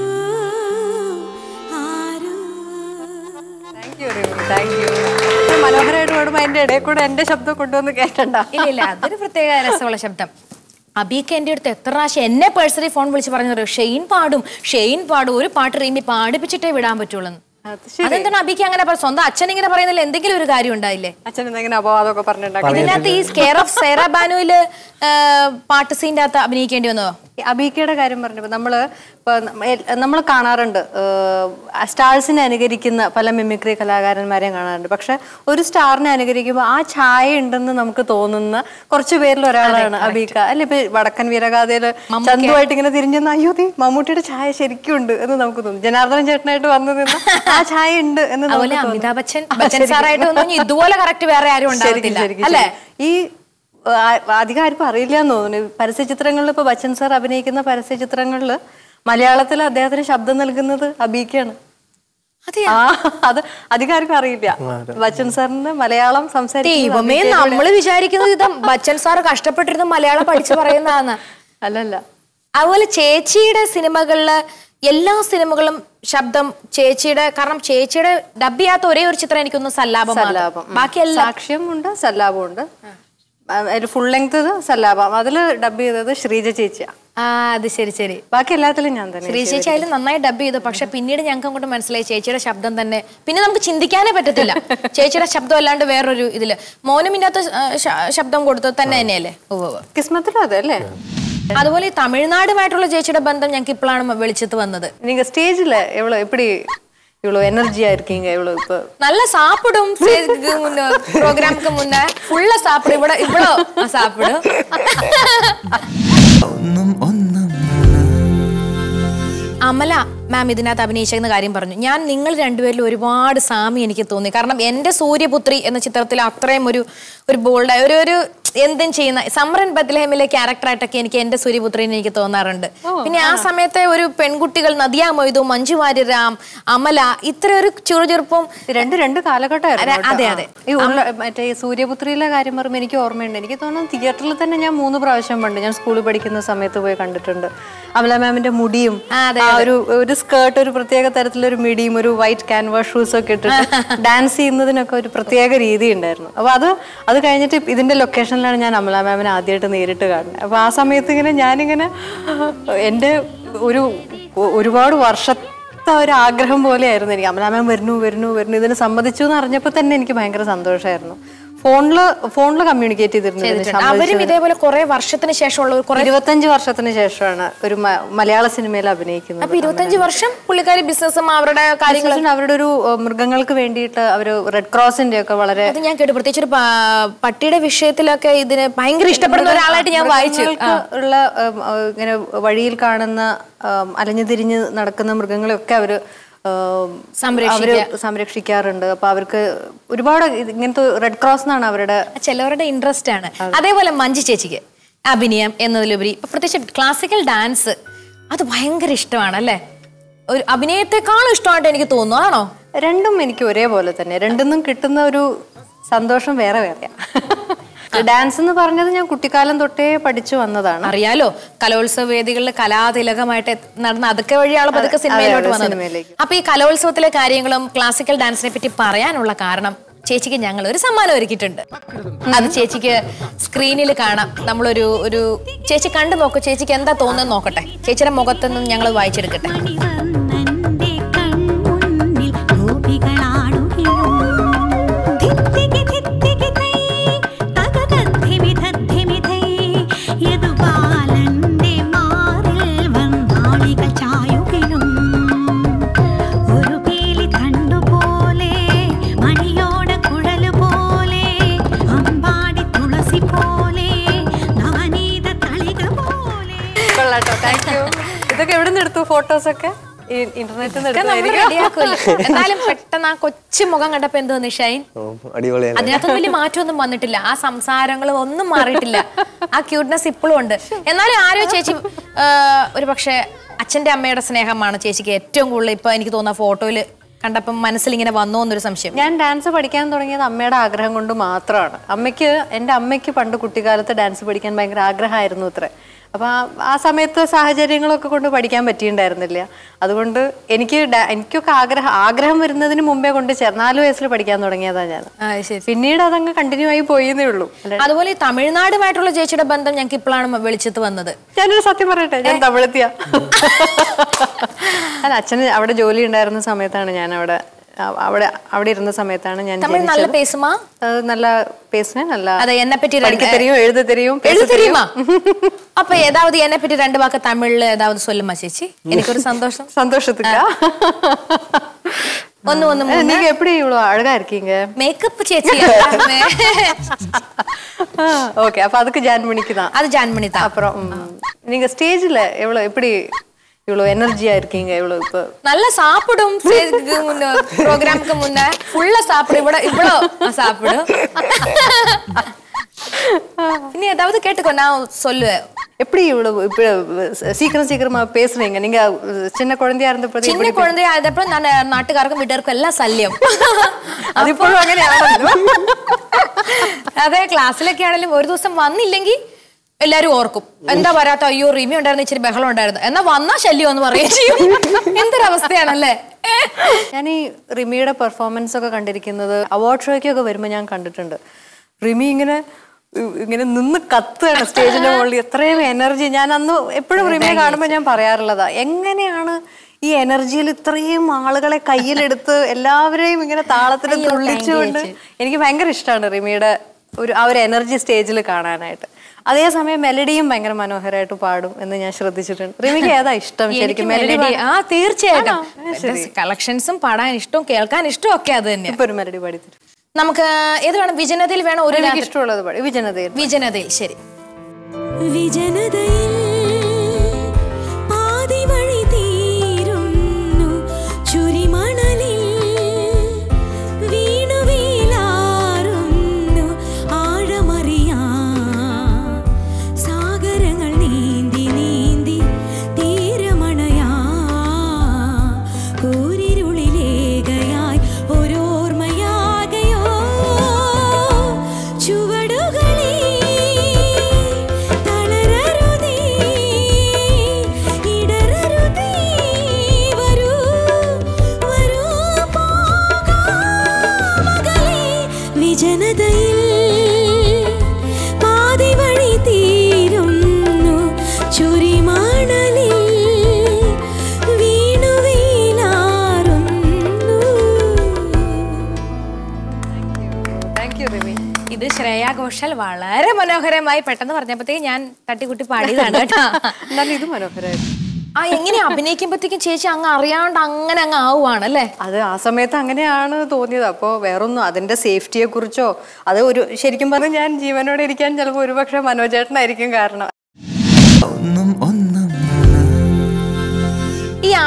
ആരോ താങ്ക് യു താങ്ക് യു മനോഹരമായിട്ട് പാടുമ്പോൾ അതിന്റെ ഇടയിൽ കൂടെ എന്റെ ശബ്ദം കൊണ്ടുവന്ന് കേട്ടണ്ട ഇല്ല ഇല്ല അതൊരു പ്രത്യേക രസമുള്ള ശബ്ദം അബീക്ക് എൻ്റെ അടുത്ത് എത്ര പ്രാവശ്യം എന്നെ പേഴ്സണലി ഫോൺ വിളിച്ച് പറഞ്ഞത് ഷെയ്ൻ പാടും ഷെയ്ൻ പാടും ഒരു പാട്ട് റീമി പാടിപ്പിച്ചിട്ടേ വിടാൻ പറ്റുള്ളൂ എന്ന്. അത് ശരി അതെന്താണ് അബിക്ക് അങ്ങനെ പറ- സ്വന്തം അച്ഛൻ ഇങ്ങനെ പറയുന്നതിൽ എന്തെങ്കിലും ഒരു കാര്യം ഉണ്ടായില്ലേ അച്ഛൻ എന്തെങ്കിലും അപവാദമൊക്കെ പറഞ്ഞിട്ടുണ്ടാക്കി ഇതിനകത്ത് ഈ കെയർ ഓഫ് സേറ ബാനുവില് ആ, പാട്ട് സീൻ്റെ അകത്ത് അഭിനയിക്കേണ്ടി വന്നോ ഈ അബീക്കയുടെ കാര്യം പറഞ്ഞപ്പോൾ നമ്മള് നമ്മൾ കാണാറുണ്ട് സ്റ്റാർസിനെ അനുകരിക്കുന്ന പല മിമിക്രി കലാകാരന്മാരെയും കാണാറുണ്ട് പക്ഷെ ഒരു സ്റ്റാറിനെ അനുകരിക്കുമ്പോൾ ആ ഛായ ഉണ്ടെന്ന് നമുക്ക് തോന്നുന്ന കുറച്ച് പേരിൽ ഒരാളാണ് അബീക്ക അല്ലെ ഇപ്പൊ വടക്കൻ വീരഗാഥയില് ചന്തുവായിട്ട് ഇങ്ങനെ തിരിഞ്ഞെന്ന് അയ്യോ നീ മമ്മൂട്ടിയുടെ ഛായ ശരിക്കും ഉണ്ട് എന്ന് നമുക്ക് തോന്നും ജനാർദ്ദനൻ ചേട്ടനായിട്ട് വന്നു നിന്ന് ആ ഛായ ഉണ്ട് എന്ന് അതുപോലെ നമുക്ക് അമിതാഭ് തോന്നും. ബച്ചൻ ആ, ബച്ചൻ ശരിക്കും. സാറായിട്ട് വന്നു കഴിഞ്ഞാൽ ഇതുപോലെ കറക്റ്റ് വേറെ ആരും ശരിക്കും, ഉണ്ടാകത്തില്ല ശരിക്കും, അല്ലേ ശരിക്കും. ഈ ആ, അധികം ആർക്കും അറിയില്ല എന്ന് തോന്നുന്നു പരസ്യ ചിത്രങ്ങളിൽ ഇപ്പൊ ബച്ചൻ സാർ അഭിനയിക്കുന്ന പരസ്യ ചിത്രങ്ങളിൽ മലയാളത്തിൽ അദ്ദേഹത്തിന് ശബ്ദം നൽകുന്നത് അബീക്കാണ് ആ അത് അധികം ആർക്കും അറിയില്ല ബച്ചൻ സാറിന് മലയാളം സംസാരിക്കുന്നത് ദൈവമേ നമ്മള് വിചാരിക്കുന്നത് ഇത് ബച്ചൻ സാറ് കഷ്ടപ്പെട്ടിരുന്ന് മലയാളം പഠിച്ചു പറയുന്നതാണ് അല്ലല്ല അതുപോലെ ചേച്ചിയുടെ സിനിമകളില് എല്ലാ സിനിമകളും ശബ്ദം ചേച്ചിയുടെ കാരണം ചേച്ചിയുടെ ഡബ് ചെയ്യാത്ത ഒരേ ഒരു ചിത്രം എനിക്കൊന്ന് സല്ലാപം മാത്രം. സല്ലാപം ഉം. ബാക്കിയെല്ലാം സാക്ഷ്യം ഉണ്ട് സല്ലാപം ഉണ്ട് അതിൽ ഫുൾ ലെങ്ത് സല്ലാപം അതിൽ ഡബ് ചെയ്തത് ശ്രീജ ചേച്ചിയാ ആ അത് ശരി ശരി ബാക്കി എല്ലാത്തിലും ഞാൻ തന്നെ ശ്രീ ചേച്ചി അതിൽ നന്നായി ഡബ് ചെയ്തു പക്ഷെ പിന്നീട് ഞങ്ങൾക്ക് അങ്ങോട്ട് മനസ്സിലായി ചേച്ചിയുടെ ശബ്ദം തന്നെ പിന്നെ നമുക്ക് ചിന്തിക്കാനേ പറ്റത്തില്ല ചേച്ചിയുടെ ശബ്ദം അല്ലാണ്ട് വേറൊരു ഇതില് മോനുമിൻ്റെ അകത്ത് ശ- ശബ്ദം കൊടുത്തത് തന്നെ തന്നെയല്ലേ ഉവ്വ് ഉവ്വ്. കിസ്മത്തിലും അതെ അല്ലേ അതുപോലെ ഈ തമിഴ്നാടുമായിട്ടുള്ള ചേച്ചിയുടെ ബന്ധം ഞങ്ങൾക്ക് ഇപ്പോഴാണ് വെളിച്ചത്ത് വന്നത് நீங்க ஸ்டேஜ்ல எவ்வளவு எப்படி இவ்வளவு எனர்ஜியா இருக்கீங்க இவ்வளவு இப்ப നല്ല സാപ്പിടും സ്റ്റേജിക്ക് മുന്നേ പ്രോഗ്രാമിക്ക് മുന്നേ ഫുള്ള് സാപ്പിടും ഇവിടെ ഇവളോ സാപ്പിടും ഒന്നും ഒന്നും അമല മാം ഇതിനകത്ത് അഭിനയിച്ചെന്ന കാര്യം പറഞ്ഞു ഞാൻ നിങ്ങൾ രണ്ടുപേരിൽ ഒരുപാട് സാമി എനിക്ക് തോന്നി കാരണം എൻ്റെ സൂര്യപുത്രി എന്ന ചിത്രത്തിൽ അത്രയും ഒരു ഒരു ബോൾഡ് ഒരു ഒരു എന്തും ചെയ്യുന്ന സമരൻ ബദ്ലഹേമിലെ ക്യാരക്ടറായിട്ടൊക്കെ എനിക്ക് എൻ്റെ സൂര്യപുത്രിനെ എനിക്ക് തോന്നാറുണ്ട് പിന്നെ ആ സമയത്തെ ഒരു പെൺകുട്ടികൾ നദിയ മൊയ്തു മഞ്ജു വാര്യരാം അമല ഇത്ര ഒരു ചുറുചുറുപ്പും രണ്ട് രണ്ട് കാലഘട്ടമായിരുന്നു അതെ, കേട്ടോ. അതെ, ഈ ഉള്ള മറ്റേ ഈ സൂര്യപുത്രിയിലെ കാര്യം പറയുമ്പോൾ എനിക്ക് ഓർമ്മയുണ്ട് എനിക്ക് തോന്നുന്നു തിയേറ്ററിൽ തന്നെ ഞാൻ മൂന്ന് പ്രാവശ്യം പണ്ട് ഞാൻ സ്കൂളിൽ പഠിക്കുന്ന സമയത്ത് പോയി കണ്ടിട്ടുണ്ട് അമല മാമിന്റെ മുടിയും ആ, അതെ, ആ ഒരു ഒരു സ്കേർട്ട് ഒരു പ്രത്യേക തരത്തിലൊരു മിടിയും ഒരു വൈറ്റ് ക്യാൻവാസ് ഷൂസ് ഒക്കെ ഇട്ടിട്ട് ഡാൻസ് ചെയ്യുന്നതിനൊക്കെ ഒരു പ്രത്യേക രീതി ഉണ്ടായിരുന്നു അപ്പൊ അത് അത് കഴിഞ്ഞിട്ട് ഇതിന്റെ ലൊക്കേഷനിലാണ് ഞാൻ അമല മാമിനെ ആദ്യമായിട്ട് നേരിട്ട് കാണുന്നത് അപ്പൊ ആ സമയത്ത് ഇങ്ങനെ ഞാനിങ്ങനെ എൻ്റെ ഒരു ഒരുപാട് വർഷത്തെ ഒരു ആഗ്രഹം പോലെയായിരുന്നു എനിക്ക് അമല മാം വരുന്നു വരുന്നു വരുന്നു ഇതിന് സമ്മതിച്ചു എന്ന് അറിഞ്ഞപ്പോൾ തന്നെ എനിക്ക് ഭയങ്കര സന്തോഷമായിരുന്നു ഫോണില് ഫോണില് കമ്മ്യൂണിക്കേറ്റ് ചെയ്തിരുന്നു ഇതിന് ചെയ്തിട്ടുണ്ട്. അവരും ഇതേപോലെ കുറെ വർഷത്തിന് ശേഷമുള്ള ഒരു കുറെ ഇരുപത്തഞ്ച് വർഷത്തിന് ശേഷമാണ് ഒരു മ- മലയാള സിനിമയിൽ അഭിനയിക്കുന്നത് അപ്പൊ ഇരുപത്തഞ്ച് വർഷം പുള്ളിക്കാരി ബിസിനസ്സും അവരുടെ കാര്യങ്ങൾ ബിസിനസ്സിന് അവരുടെ ഒരു ഏഹ്, മൃഗങ്ങൾക്ക് വേണ്ടിയിട്ട് അവര് റെഡ് ക്രോസിന്റെ ഒക്കെ വളരെ അത് ഞാൻ കേട്ടു പ്രത്യേകിച്ച് ഒരു പ- പട്ടിയുടെ വിഷയത്തിലൊക്കെ ഇതിന് ഭയങ്കര ഇഷ്ടപ്പെടുന്ന ഒരാളായിട്ട് ഞാൻ വായിച്ചു മൃഗങ്ങൾക്ക് ഉള്ള ഏഹ്, ഏഹ്, ഇങ്ങനെ വഴിയിൽ കാണുന്ന ഏഹ്, അലഞ്ഞു തിരിഞ്ഞ് നടക്കുന്ന മൃഗങ്ങളെയൊക്കെ അവര് ഏം, സംരക്ഷിക്കുക. അവര് സംരക്ഷിക്കാറുണ്ട് അപ്പൊ അവർക്ക് ഒരുപാട് ഇത് ഇങ്ങനത്തെ റെഡ് ക്രോസ് എന്നാണ് അവരുടെ ചിലവരുടെ ഇൻട്രസ്റ്റ് ആണ് അതേപോലെ മഞ്ജു ചേച്ചിക്ക് അഭിനയം എന്നതിലുപരി ഇപ്പൊ പ്രത്യേകിച്ച് ക്ലാസിക്കൽ ഡാൻസ് അത് ഭയങ്കര ഇഷ്ടമാണ് അല്ലേ ഒരു അഭിനയത്തെക്കാളും ഇഷ്ടമായിട്ട് എനിക്ക് തോന്നുന്നു ആണോ രണ്ടും എനിക്ക് ഒരേപോലെ തന്നെ രണ്ടിന്നും കിട്ടുന്ന ഒരു സന്തോഷം വേറെ വേറെയാ ഡാൻസ് എന്ന് പറഞ്ഞത് ഞാൻ കുട്ടിക്കാലം തൊട്ടേ പഠിച്ചു വന്നതാണ് അറിയാലോ കലോത്സവ വേദികളിൽ കലാതിലകമായിട്ട് നടന്ന അതൊക്കെ വഴിയാണ് പതുക്കെ സിനിമയിലോട്ട് അതെ, വന്നത് സിനിമയിലേക്ക്. അപ്പൊ ഈ കലോത്സവത്തിലെ കാര്യങ്ങളും ക്ലാസിക്കൽ ഡാൻസിനെ പറ്റി പറയാനുള്ള കാരണം ചേച്ചിക്ക് ഞങ്ങൾ ഒരു സമ്മാനം ഒരുക്കിയിട്ടുണ്ട് അത് ചേച്ചിക്ക് സ്ക്രീനിൽ കാണാം നമ്മളൊരു ഒരു ചേച്ചി കണ്ടു നോക്കൂ ചേച്ചിക്ക് എന്താ തോന്നുന്നത് നോക്കട്ടെ ചേച്ചിയുടെ മുഖത്തുനിന്ന് ഞങ്ങൾ വായിച്ചെടുക്കട്ടെ മണിവണ്ണന്റെ കൺമുന്നിൽ ഗോപികളാടുകയും ധിത്തികി ധിത്തികി തൈ തകതദ്ധിമി തദ്ധിമി തൈ യദുബാലന്റെ മാറിൽ വന്നാളികൾ ചായുകയും ഒരു പീലി തണ്ടുപോലെ മണിയോട കുഴല് പോലെ അമ്പാടി തുളസി പോലെ നവനീത തളിക പോലെ കൊള്ളാട്ടോ താങ്ക് യു ഇതൊക്കെ എവിടെ നിന്ന് എടുത്തു ഫോട്ടോസ് ഒക്കെ ഈ ഇന്റർനെറ്റിൽ നിന്ന് ഇതൊക്കെ നമ്മൾ എടുത്തായിരിക്കും റെഡിയാക്കുമല്ലോ എന്നാലും പെട്ടെന്ന് ആ കൊച്ചു മുഖം കണ്ടപ്പോ എന്തോ നിഷായിൻ ഓ അടിപൊളിയാണ് അതിനകത്തൊന്നും വലിയ മാറ്റമൊന്നും വന്നിട്ടില്ല ആ സംസാരങ്ങളും ഒന്നും മാറിയിട്ടില്ല ആ ക്യൂട്ട്നെസ് ഇപ്പോഴും ഉണ്ട് എന്നാലും ആരോ ചേച്ചി ആ, ഒരു പക്ഷേ അച്ഛന്റെ അമ്മയുടെ സ്നേഹമാണ് ചേച്ചിക്ക് ഏറ്റവും കൂടുതൽ ഇപ്പൊ എനിക്ക് തോന്നുന്ന ഫോട്ടോയിൽ കണ്ടപ്പം മനസ്സിൽ ഇങ്ങനെ വന്നോ എന്നൊരു സംശയം ഞാൻ ഡാൻസ് പഠിക്കാൻ തുടങ്ങിയത് അമ്മയുടെ ആഗ്രഹം കൊണ്ട് മാത്രമാണ് അമ്മയ്ക്ക് എൻ്റെ അമ്മയ്ക്ക് പണ്ട് കുട്ടിക്കാലത്ത് ഡാൻസ് പഠിക്കാൻ ഭയങ്കര ആഗ്രഹമായിരുന്നു അത്ര അപ്പോൾ ആ ആ സമയത്ത് സാഹചര്യങ്ങളൊക്കെ കൊണ്ട് പഠിക്കാൻ പറ്റിയിട്ടുണ്ടായിരുന്നില്ല അതുകൊണ്ട് എനിക്ക് ഡാ- എനിക്കൊക്കെ ആഗ്രഹം ആഗ്രഹം വരുന്നതിന് മുമ്പേ കൊണ്ട് ചേർ നാല് വയസ്സിൽ പഠിക്കാൻ തുടങ്ങിയതാണ് ഞാൻ ആ, ശരി പിന്നീട് അതങ്ങ് കണ്ടിന്യൂ ആയി പോയെന്നേ ഉള്ളൂ അല്ല, അതുപോലെ ഈ തമിഴ്നാടുമായിട്ടുള്ള ചേച്ചിയുടെ ബന്ധം ഞങ്ങൾക്ക് ഇപ്പോഴാണ് വെളിച്ചത്ത് വന്നത് ഞാനൊരു സത്യം പറയട്ടെ ഞാൻ തമിഴത്തിയ അല്ല അച്ഛന് അവിടെ ജോലി ഉണ്ടായിരുന്ന സമയത്താണ് ഞാൻ അവിടെ അ- അവിടെ അവിടെ ഇരുന്ന സമയത്താണ് ഞാൻ തമിഴ് നല്ല ജനിച്ചത്. പേസുമാ അത് നല്ല പേസിന് നല്ല അതെ എന്നെ പറ്റി രണ്ട്- പഠിക്ക தெரியும் எழுத தெரியும் பேச എഴുതി தெரியும். தெரியுமா அப்ப ஏதாவது என்னை பற்றி ரெண்டு வாக்கு தமிழ்ல ஏதாவது சொல்லுமா சேச்சி எனக்கு ஒரு சந்தோஷம் சந்தோஷத்துக்கா ஒண்ணு ஒண்ணு ஏ, நீங்க எப்படி இவ்வளவு அழகா இருக்கீங்க மேக்கப் சேச்சி ஓகே அப்ப அதுக்கு ஜாயின் பண்ணிக்குதான் அது ஜாயின் பண்ணி தான் அப்புறம் ம், நீங்க ஸ்டேஜ்ல எவ்வளவு எப்படி இவ்வளவு எனர்ஜியா இருக்கீங்க இவ்வளவு இப்ப நல்லா சாப்பிடும் ஸ்டேஜ்க்கு முன்ன ப்ரோக்ராம்க்கு முன்ன ஃபுல்லா சாப்பிடும் இவ்வளோ இவ்வளோ சாப்பிடும் இனி ஏதாவது கேட்டுக்கோ நான் சொல்லுவேன் எப்படி இவ்வளவு இப்ப சீக்கிரம் சீக்கிரமா பேசுறீங்க நீங்க சின்ன குழந்தையா இருந்தப்போ ചിന്ന കുഴந்தைയ ആയതപ്പോൾ ഞാൻ നാട്ടുകാർക്കും വീട്ടുകാർക്കും എല്ലാം ശല്യം അതിപ്പോഴും അങ്ങനെയാണല്ലോ അതെ ക്ലാസ്സിലൊക്കെ ആണെങ്കിലും ഒരു ദിവസം വന്നില്ലെങ്കിൽ എല്ലാരും ഓർക്കും എന്താ വരാത്ത അയ്യോ റിമി ഉണ്ടായിരുന്നു ഇച്ചിരി ബഹളം ഉണ്ടായിരുന്നു എന്നാ വന്നാ ശല്യം എന്ന് പറയുകയും ചെയ്യും എന്തൊരവസ്ഥയാണല്ലേ ഞാൻ ഈ റിമിയുടെ പെർഫോമൻസ് ഒക്കെ കണ്ടിരിക്കുന്നത് അവാർഡ് ഷോയ്ക്കൊക്കെ വരുമ്പോൾ ഞാൻ കണ്ടിട്ടുണ്ട് റിമി ഇങ്ങനെ ഉ- ഇങ്ങനെ നിന്ന് കത്തുകയാണ് സ്റ്റേജിന്റെ മുകളിൽ എത്രയും എനർജി ഞാൻ അന്ന് എപ്പോഴും റിമിയെ കാണുമ്പോൾ ഞാൻ പറയാറുള്ളതാ എങ്ങനെയാണ് ഈ എനർജിയിൽ ഇത്രയും ആളുകളെ കയ്യിലെടുത്ത് എല്ലാവരെയും ഇങ്ങനെ താളത്തിൽ തുള്ളിച്ചുകൊണ്ട് എനിക്ക് ഭയങ്കര ഇഷ്ടമാണ് റിമിയുടെ ഒരു ആ ഒരു എനർജി സ്റ്റേജിൽ കാണാനായിട്ട് അതേസമയം മെലഡിയും ഭയങ്കര മനോഹരമായിട്ട് പാടും എന്ന് ഞാൻ ശ്രദ്ധിച്ചിട്ടുണ്ട് റിമിക്ക് ഏതാ ഇഷ്ടം ശരിക്കും മെലഡി മെലഡി ആ തീർച്ചയായിട്ടും കളക്ഷൻസും പാടാൻ ഇഷ്ടവും കേൾക്കാൻ ഇഷ്ടവും ഒക്കെ അത് തന്നെയാണ് ഇപ്പൊ ഒരു മെലഡി പാടി തരും നമുക്ക് ഏത് വേണം വിജനതയിൽ വേണം ഒരു എനിക്ക് രാത്രി ഇഷ്ടമുള്ളത് പാടി വിജനതയിൽ വിജനതയിൽ ശരി വിജനതയിൽ പാതി വഴി തീരുന്നു ചുരിമണലിൽ വീണു വീലാറുന്നു ആഴമറിയാ സാഗരങ്ങൾ നീന്തി നീന്തി തീരമണയാ കൂരിരുളിലേകയായി ഒരോർമ്മയാകയോ ചുവടുകളീ തളരരുതേ ഇടരരുതേ വരൂ വരൂ പോകാമകലേ വിജനതയിൽ പാതി വഴി തീരുന്നു ചുരിമണലിൽ വീണു വീണാറുന്നു താങ്ക് യു റിമി ഇത് ശ്രേയ ഘോഷാൽ വളരെ മനോഹരമായി പെട്ടെന്ന് പറഞ്ഞപ്പോഴത്തേക്ക് ഞാൻ തട്ടിക്കുട്ടി പാടിയതാണ് കേട്ടോ എന്നാലും ഇത് മനോഹരമായിരുന്നു ആ എങ്ങനെ അഭിനയിക്കുമ്പോഴത്തേക്കും ചേച്ചി അങ്ങ് അറിയാണ്ട് അങ്ങനെ അങ്ങ് ആവുകയാണ് അല്ലേ അത് ആ സമയത്ത് അങ്ങനെയാണ് തോന്നിയത് അപ്പോൾ വേറൊന്നും അതിന്റെ സേഫ്റ്റിയെ കുറിച്ചോ അത് ഒരു ശരിക്കും പറഞ്ഞാൽ ഞാൻ ജീവനോടെ ഇരിക്കാൻ ചിലപ്പോൾ ഒരുപക്ഷെ മനോജേട്ടനായിരിക്കും കാരണം ഒന്നും ഒന്നും ഈ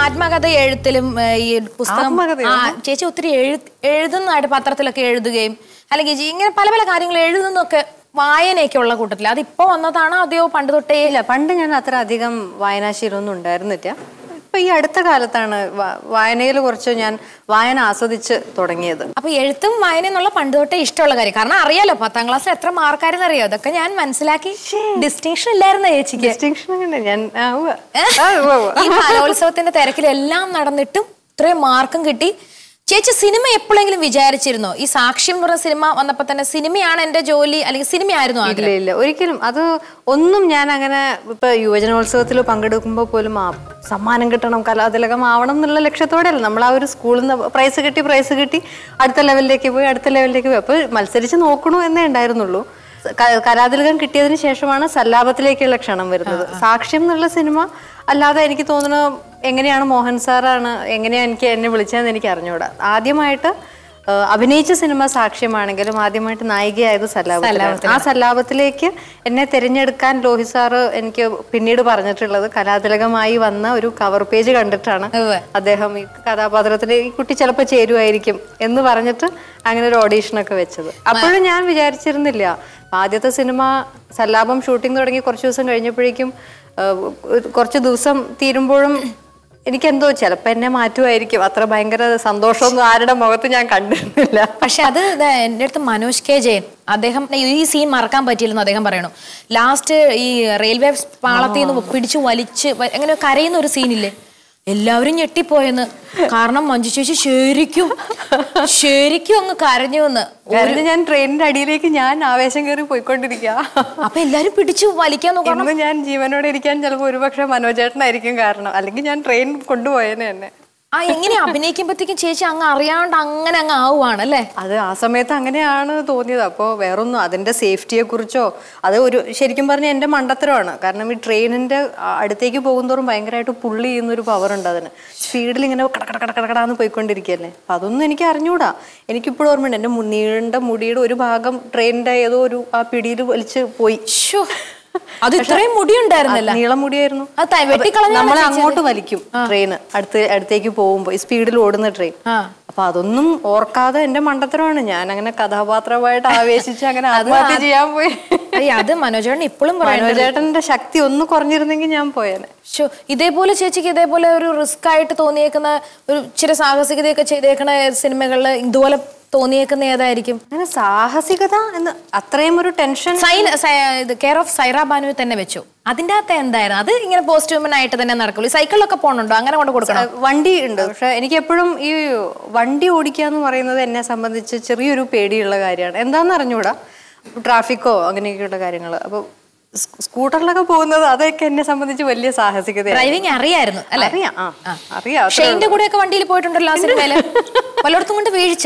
ആത്മകഥ എഴുത്തിലും ഏ, ഈ പുസ്തകം ആത്മകഥയോ? ആ ചേച്ചി ഒത്തിരി എഴു എഴുതുന്നതായിട്ട് പത്രത്തിലൊക്കെ എഴുതുകയും അല്ലെങ്കിൽ ജി- ഇങ്ങനെ പല പല കാര്യങ്ങൾ എഴുതുന്നൊക്കെ വായനയൊക്കെ ഉള്ള കൂട്ടത്തിൽ അതിപ്പോ വന്നതാണോ അതെയോ പണ്ട് തൊട്ടേ ഇല്ല പണ്ട് ഞാൻ അത്ര അധികം വായനാശീലമൊന്നും ഉണ്ടായിരുന്നില്ല ഇപ്പൊ ഈ അടുത്ത കാലത്താണ് വായനയിൽ കുറച്ച് ഞാൻ വായന ആസ്വദിച്ച് തുടങ്ങിയത് അപ്പൊ എഴുത്തും വായന എന്നുള്ള പണ്ട് തൊട്ടേ ഇഷ്ടമുള്ള കാര്യം കാരണം അറിയാലോ പത്താം ക്ലാസ്സിൽ എത്ര മാർക്കാരെന്ന് അറിയോ അതൊക്കെ ഞാൻ മനസ്സിലാക്കി ഡിസ്റ്റിങ്ഷൻ ഇല്ലായിരുന്നു ചേച്ചിക്ക് ഡിസ്റ്റിങ്ഷൻ അങ്ങനെ ഞാൻ ആ, ഉവ്വ്. ആ, ഉവ്വ്, ഉവ്വ്. ഈ കലോത്സവത്തിന്റെ തിരക്കിലെല്ലാം നടന്നിട്ടും ഇത്രയും മാർക്കും കിട്ടി ചേച്ചി സിനിമ എപ്പോഴെങ്കിലും വിചാരിച്ചിരുന്നോ ഈ സാക്ഷ്യം എന്ന് പറഞ്ഞ സിനിമ വന്നപ്പോ തന്നെ സിനിമയാണ് എന്റെ ജോലി അല്ലെങ്കിൽ സിനിമയായിരുന്നു ഇല്ല ആഗ്രഹം ഇല്ല ഒരിക്കലും അത് ഒന്നും ഞാൻ അങ്ങനെ ഇപ്പൊ യുവജനോത്സവത്തിൽ പങ്കെടുക്കുമ്പോൾ പോലും ആ സമ്മാനം കിട്ടണം കലാതിലകം ആവണം എന്നുള്ള ലക്ഷ്യത്തോടെയല്ല നമ്മൾ ആ ഒരു സ്കൂളിൽ നിന്ന് പ്രൈസ് കിട്ടി പ്രൈസ് കിട്ടി അടുത്ത ലെവലിലേക്ക് പോയി അടുത്ത ലെവലിലേക്ക് പോയി അപ്പോൾ മത്സരിച്ച് നോക്കണു എന്നേ ഉണ്ടായിരുന്നുള്ളൂ ക- കലാതിലകം കിട്ടിയതിന് ശേഷമാണ് സല്ലാപത്തിലേക്കുള്ള ക്ഷണം വരുന്നത് സാക്ഷ്യം എന്നുള്ള സിനിമ അല്ലാതെ എനിക്ക് തോന്നുന്നു എങ്ങനെയാണ് മോഹൻ സാറാണ് എങ്ങനെയാണ് എനിക്ക് എന്നെ വിളിച്ചതെന്ന് എനിക്ക് അറിഞ്ഞുകൂടാ ആദ്യമായിട്ട് ഏഹ് അഭിനയിച്ച സിനിമ സാക്ഷ്യമാണെങ്കിലും ആദ്യമായിട്ട് നായികയായത് സല്ലാപത്തിലാണ് ആ സല്ലാപത്തിലേക്ക് എന്നെ തിരഞ്ഞെടുക്കാൻ ലോഹിത് സാറ് എനിക്ക് പിന്നീട് പറഞ്ഞിട്ടുള്ളത് കലാതിലകമായി വന്ന ഒരു കവർ പേജ് കണ്ടിട്ടാണ് അദ്ദേഹം ഈ കഥാപാത്രത്തിന് ഈ കുട്ടി ചിലപ്പോൾ ചേരുമായിരിക്കും എന്ന് പറഞ്ഞിട്ട് അങ്ങനെ ഒരു ഓഡീഷനൊക്കെ വെച്ചത് അപ്പോഴും ഞാൻ വിചാരിച്ചിരുന്നില്ല ആദ്യത്തെ സിനിമ സല്ലാപം ഷൂട്ടിംഗ് തുടങ്ങി കുറച്ച് ദിവസം കഴിഞ്ഞപ്പോഴേക്കും ഏഹ്, ഒരു കുറച്ച് ദിവസം തീരുമ്പോഴും എനിക്കെന്തോ ചിലപ്പോൾ എന്നെ മാറ്റുമായിരിക്കും അത്ര ഭയങ്കര സന്തോഷമൊന്നും ആരുടെ മുഖത്ത് ഞാൻ കണ്ടിരുന്നില്ല പക്ഷെ അത് ദേ എൻ്റെ അടുത്ത് മനോജ് കെ ജയൻ അദ്ദേഹം ഈ സീൻ മറക്കാൻ പറ്റിയില്ലെന്ന് അദ്ദേഹം പറയണു ലാസ്റ്റ് ഈ റെയിൽവേ പാളത്തിൽ നിന്ന് പിടിച്ചു വലിച്ച് വ- അങ്ങനെ കരയുന്ന ഒരു സീനില്ലേ എല്ലാവരും ഞെട്ടിപ്പോയെന്ന് കാരണം മഞ്ജു ചേച്ചി ശരിക്കും ശരിക്കും അങ്ങ് കരഞ്ഞു എന്ന് കാരണം ഞാൻ ട്രെയിനിന്റെ അടിയിലേക്ക് ഞാൻ ആവേശം കയറി പോയിക്കൊണ്ടിരിക്കുക അപ്പൊ എല്ലാരും പിടിച്ചു വലിക്കാൻ നോക്കണം ഇന്ന് ഞാൻ ജീവനോടെ ഇരിക്കാൻ ചിലപ്പോൾ ഒരുപക്ഷെ മനോജേട്ടനായിരിക്കും കാരണം അല്ലെങ്കിൽ ഞാൻ ട്രെയിൻ കൊണ്ടുപോയേനെ തന്നെ ആ എങ്ങനെ അഭിനയിക്കുമ്പോഴത്തേക്കും ചേച്ചി അങ്ങ് അറിയാണ്ട് അങ്ങനെ അങ്ങ് ആവുകയാണ് അല്ലേ അത് ആ സമയത്ത് അങ്ങനെയാണ് തോന്നിയത് അപ്പോൾ വേറൊന്നും അതിൻ്റെ സേഫ്റ്റിയെ കുറിച്ചോ അത് ഒരു ശരിക്കും പറഞ്ഞാൽ എൻ്റെ മണ്ടത്തരമാണ് കാരണം ഈ ട്രെയിനിൻ്റെ അടുത്തേക്ക് പോകുന്തോറും ഭയങ്കരമായിട്ട് പുള്ളി ചെയ്യുന്ന ഒരു പവർ ഉണ്ട് അതിന് സ്പീഡിൽ ഇങ്ങനെ കടക്കട കടക്കടാന്ന് പോയിക്കൊണ്ടിരിക്കുകയല്ലേ അപ്പം അതൊന്നും എനിക്ക് അറിഞ്ഞൂടാ എനിക്കിപ്പോഴും ഓർമ്മയുണ്ട് എൻ്റെ മു- നീണ്ട മുടിയുടെ ഒരു ഭാഗം ട്രെയിനിൻ്റെ ഏതോ ഒരു ആ പിടിയിൽ വലിച്ച് പോയി ശ്ശോ, അത് ഇത്രയും മുടി ഉണ്ടായിരുന്നല്ല അത് നീളം മുടിയായിരുന്നു അത് ത- വെട്ടിക്കളഞ്ഞാണോ നമ്മളെ ചേച്ചി അങ്ങോട്ട് വലിക്കും ട്രെയിൻ അടുത്ത് അടുത്തേക്ക് പോകുമ്പോൾ ഈ സ്പീഡിൽ ഓടുന്ന ട്രെയിൻ അപ്പൊ അതൊന്നും ഓർക്കാതെ എന്റെ മണ്ടത്തരമാണ് ഞാൻ അങ്ങനെ കഥാപാത്രമായിട്ട് ആവേശിച്ച് അങ്ങനെ ആത്മഹത്യ ചെയ്യാൻ പോയി അയ്യ, അത് മനോജേട്ടൻ ഇപ്പോഴും പറയുന്നത് മനോജേട്ടന്റെ ശക്തി ഒന്ന് കുറഞ്ഞിരുന്നെങ്കിൽ ഞാൻ പോയേനെ ശ്ശോ, ഇതേപോലെ ചേച്ചിക്ക് ഇതേപോലെ ഒരു റിസ്ക് ആയിട്ട് തോന്നിയേക്കുന്ന ഒരു ഇച്ചിരി സാഹസികതയൊക്കെ ചെയ്തേക്കണ സിനിമകളിൽ ഇതുപോലെ തോന്നിയേക്കുന്ന ഏതായിരിക്കും അങ്ങനെ സാഹസികത എന്ന് അത്രയും ഒരു ടെൻഷൻ സൈൻ സൈ- ഇത് കെയർ ഓഫ് സൈറ ബാനു തന്നെ വെച്ചു അതിന്റെ അകത്ത് എന്തായിരുന്നു അത് ഇങ്ങനെ പോസ്റ്റ് വുമൻ ആയിട്ട് തന്നെ നടക്കുള്ളൂ ഈ സൈക്കിളിലൊക്കെ പോകണുണ്ടോ അങ്ങനെ കൊണ്ട് കൊടുക്കണം വണ്ടി ഉണ്ട് പക്ഷെ എനിക്ക് എപ്പോഴും ഈ വണ്ടി ഓടിക്കുക എന്ന് പറയുന്നത് എന്നെ സംബന്ധിച്ച് ചെറിയൊരു പേടിയുള്ള കാര്യമാണ് എന്താണെന്ന് അറിഞ്ഞൂടാ ട്രാഫിക്കോ അങ്ങനെയൊക്കെയുള്ള കാര്യങ്ങൾ അപ്പോൾ സ്കൂട്ടറിലൊക്കെ പോകുന്നത് അതൊക്കെ എന്നെ സംബന്ധിച്ച് വലിയ സാഹസികതയാണ് ഡ്രൈവിംഗ് അറിയായിരുന്നു അല്ലെ അറിയാം ആ അറിയാം അത്രേ ഷെയിന്റെ കൂടെ ഒക്കെ വണ്ടിയിൽ പോയിട്ടുണ്ടല്ലോ ആ സിനിമയില് പലയിടത്തും കൊണ്ട് വീഴ്ച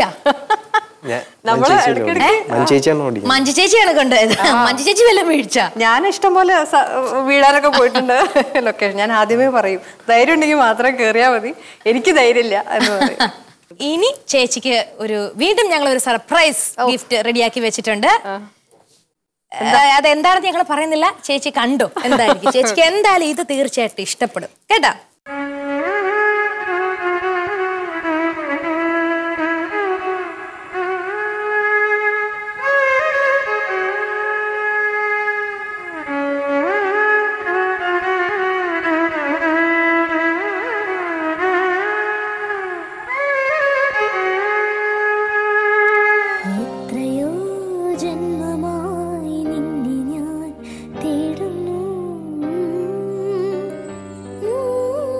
ഞാൻ നമ്മള് മഞ്ചേച്ചിയിലാണ് ഓടിക്കുന്നത്. മഞ്ചേച്ചിയാണ് ഓടിക്കുന്നത് മഞ്ജു ചേച്ചിയാണ് കൊണ്ടുപോയത് മഞ്ജു ചേച്ചി വല്ല വീഴ്ച ഞാൻ ഇഷ്ടം പോലെ സ- വീഴാനൊക്കെ പോയിട്ടുണ്ട് ലൊക്കേഷൻ ഞാൻ ആദ്യമേ പറയും ധൈര്യം ഉണ്ടെങ്കിൽ മാത്രം കേറിയാൽ മതി എനിക്ക് ധൈര്യമില്ല എന്ന് പറയും ഇനി ചേച്ചിക്ക് ഒരു വീണ്ടും ഞങ്ങൾ ഒരു സർപ്രൈസ് ഗിഫ്റ്റ് റെഡിയാക്കി വെച്ചിട്ടുണ്ട് അതെന്താണെന്ന് ഞങ്ങൾ പറയുന്നില്ല ചേച്ചി കണ്ടു എന്തായിരിക്കും ചേച്ചിക്ക് എന്തായാലും ഇത് തീർച്ചയായിട്ടും ഇഷ്ടപ്പെടും കേട്ടാ എത്രയോ ജന്മമായി നിന്നെ ഞാൻ തേടുന്നു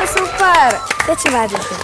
സൂപ്പർ ചേച്ചി വാതിൽക്ക്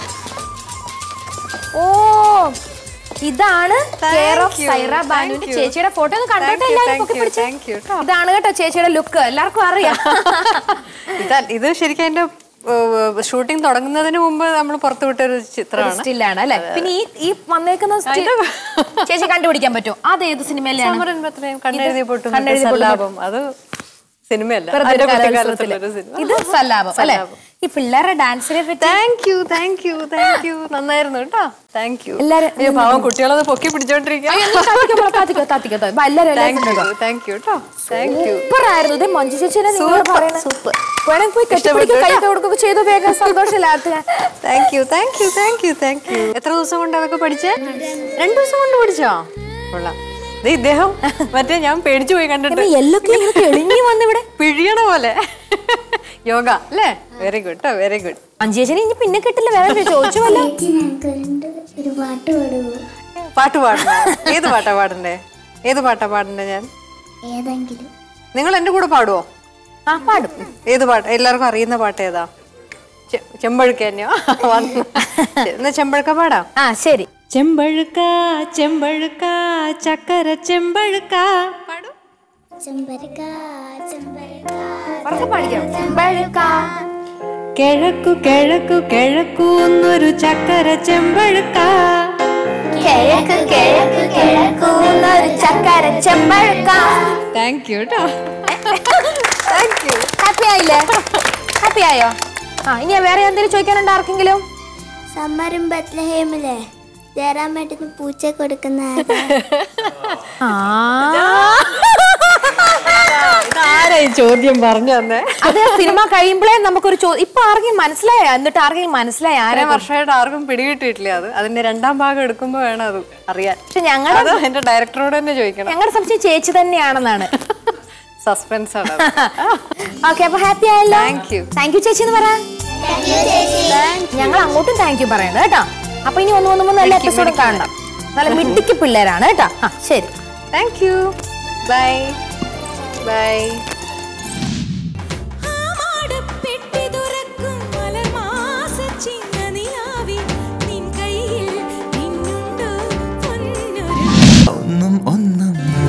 ഓ ഇതാണ് care of you, Saira thank ബാനുവിന്റെ you. ചേച്ചിയുടെ ഫോട്ടോ ഒന്ന് കണ്ടോട്ടെ Thank you, എല്ലാവരും thank പൊക്കി you, പിടിച്ചേ. thank you, ട്ടോ. ഇതാണ് കേട്ടോ ചേച്ചിയുടെ ലുക്ക് എല്ലാവർക്കും അറിയാം ഇതാ ഇത് ശരിക്കും അതിന്റെ ഷൂട്ടിംഗ് തുടങ്ങുന്നതിന് മുമ്പ് നമ്മൾ പുറത്തുവിട്ട ഒരു ചിത്രമാണ് സ്റ്റില്ലാണ് അല്ലെ പിന്നെ ഈ ഈ വന്നേക്കുന്ന still ചേച്ചി കണ്ടുപിടിക്കാൻ പറ്റുമോ അത് ഏത് സിനിമയിലാണ് സമരൻ ബത്രയും കണ്ണെഴുതി പൊട്ടും കണ്ണെഴുതി പൊട്ടും. സല്ലാപം അത് സിനിമയല്ല വെറുതെ അതിന്റെ ഒരു കുട്ടിക്കാലത്തുള്ള കലോത്സവത്തില്. ഒരു സിനിമ ഇത് സല്ലാപം അല്ലെ ഈ പിള്ളേരുടെ ഡാൻസിനെ പറ്റി thank you thank you thank you നന്നായിരുന്നു കേട്ടോ താങ്ക് യു എല്ലാരും- അയ്യോ പാവം കുട്ടികളത് പൊക്കി പിടിച്ചോണ്ടിരിക്കുക അയ്യോ, നീ താത്തിക്കോ, മോളെ, താത്തിക്കോ, താത്തിക്കോ, താ. ഇപ്പൊ എല്ലാരും എല്ലാരും താങ്ക് യു കണ്ടോ? താങ്ക് യു കേട്ടോ താങ്ക് യു സൂപ്പർ ആയിരുന്നു ഇത് മഞ്ജു ചേച്ചിനെ നിങ്ങൾ Super, പറയണ super. വേണമെങ്കിൽ പോയി കെട്ടിപ്പിടിക്കുക കൈയൊക്കെ കൊടുക്കുകയൊക്കെ ചെയ്തു വേഗം സന്തോഷമില്ലാത്ത thank you thank you thank you thank you എത്ര ദിവസം കൊണ്ട് അതൊക്കെ പഠിച്ചേ രണ്ടു ദിവസം കൊണ്ട് പഠിച്ചോ കൊള്ളാം ദേ ഇദ്ദേഹം മറ്റേ ഞാൻ പേടിച്ചു പോയി കണ്ടിട്ട് എല്ലൊക്കെ ഇങ്ങനെ തെളിഞ്ഞു വന്ന് ഇവിടെ പിഴിയണ പോലെ യോഗ അല്ലേ വെരി ഗുഡ് കേട്ടോ വെരി ഗുഡ് മഞ്ജു ചേച്ചിനെ ഇനി പിന്നെ കിട്ടില്ല വേറെ ചോദിച്ചു വല്ല ചേച്ചി ഞങ്ങൾക്ക് രണ്ട് ഒരു പാട്ട് പാടുമോ പാട്ട് പാടണേ ഏത് പാട്ടാ പാടണ്ടേ ഏത് പാട്ടാ പാടണ്ടേ ഞാൻ ഏതെങ്കിലും നിങ്ങൾ എൻ്റെ കൂടെ പാടുവോ ആ പാടും ഏത് പാട്ട് എല്ലാവർക്കും അറിയുന്ന പാട്ട് ഏതാ ചെ- ചെമ്പഴുക്ക തന്നെയോ വന്ന്. എന്നാ ചെമ്പഴുക്ക പാടാം ആ ശരി ചെമ്പഴുക്ക ചെമ്പഴുക്ക ചക്കര ചെമ്പഴുക്ക പാടും ചെമ്പരക്ക ചെമ്പരക്ക ഉറക്കെ പാടിക്കാം ചെമ്പഴുക്ക കിഴക്കു കിഴക്കു കിഴക്കൂന്നൊരു ചക്കര ചെമ്പഴുക്ക കിഴക്ക് കിഴക്ക് കിഴക്കൂന്നൊരു ചക്കര ചെമ്പഴുക്ക താങ്ക് യു കേട്ടോ താങ്ക് യു ഹാപ്പി ആയില്ലേ ഹാപ്പി ആയോ ആ ഇനി വേറെ എന്തെങ്കിലും ചോദിക്കാനുണ്ടോ ആർക്കെങ്കിലും സമ്മറും ബത്ലഹേമിലെ ജയറാമേട്ടിന് പൂച്ച കൊടുക്കുന്ന ആരാ? ആ ഇതാരായി ചോദ്യം പറഞ്ഞു തന്നെ അത് സിനിമ കഴിയുമ്പോഴേ നമുക്കൊരു ചോ ഇപ്പൊ ആർക്കെങ്കിലും മനസ്സിലായോ എന്നിട്ട് ആർക്കെങ്കിലും മനസ്സിലായി ആരാ ഇത്രയും വർഷമായിട്ട് ആർക്കും പിടികിട്ടിയിട്ടില്ല അത് അതിന്റെ രണ്ടാം ഭാഗം എടുക്കുമ്പോ വേണം അത് അറിയാൻ പക്ഷെ ഞങ്ങളുടെ അത് എന്റെ ഡയറക്ടറോട് തന്നെ ചോദിക്കണം ഞങ്ങളുടെ സംശയം ചേച്ചി തന്നെയാണെന്നാണ് സസ്പെൻസ് ആണ് ഓക്കെ അപ്പൊ ഹാപ്പി ആയല്ലോ Thank you. താങ്ക് യു ചേച്ചി എന്ന് പറയാൻ ഞങ്ങൾ അങ്ങോട്ടും താങ്ക് യു പറയണം കേട്ടോ അപ്പൊ ഇനി ഒന്ന് ഒന്ന് മൂന്ന് നല്ല എപ്പിസോഡ് കാണണം നല്ല മിടുക്കി പിള്ളേരാണ് കേട്ടോ ആ ശരി താങ്ക് യു ബൈ ബൈ ആമാടപ്പെട്ടി തുറക്കും മലർമാസച്ചിങ്ങനിലാവി നിൻ കയ്യിൽ നിന്നുണ്ടോ പൊന്നൊരു ഒന്നും ഒന്നും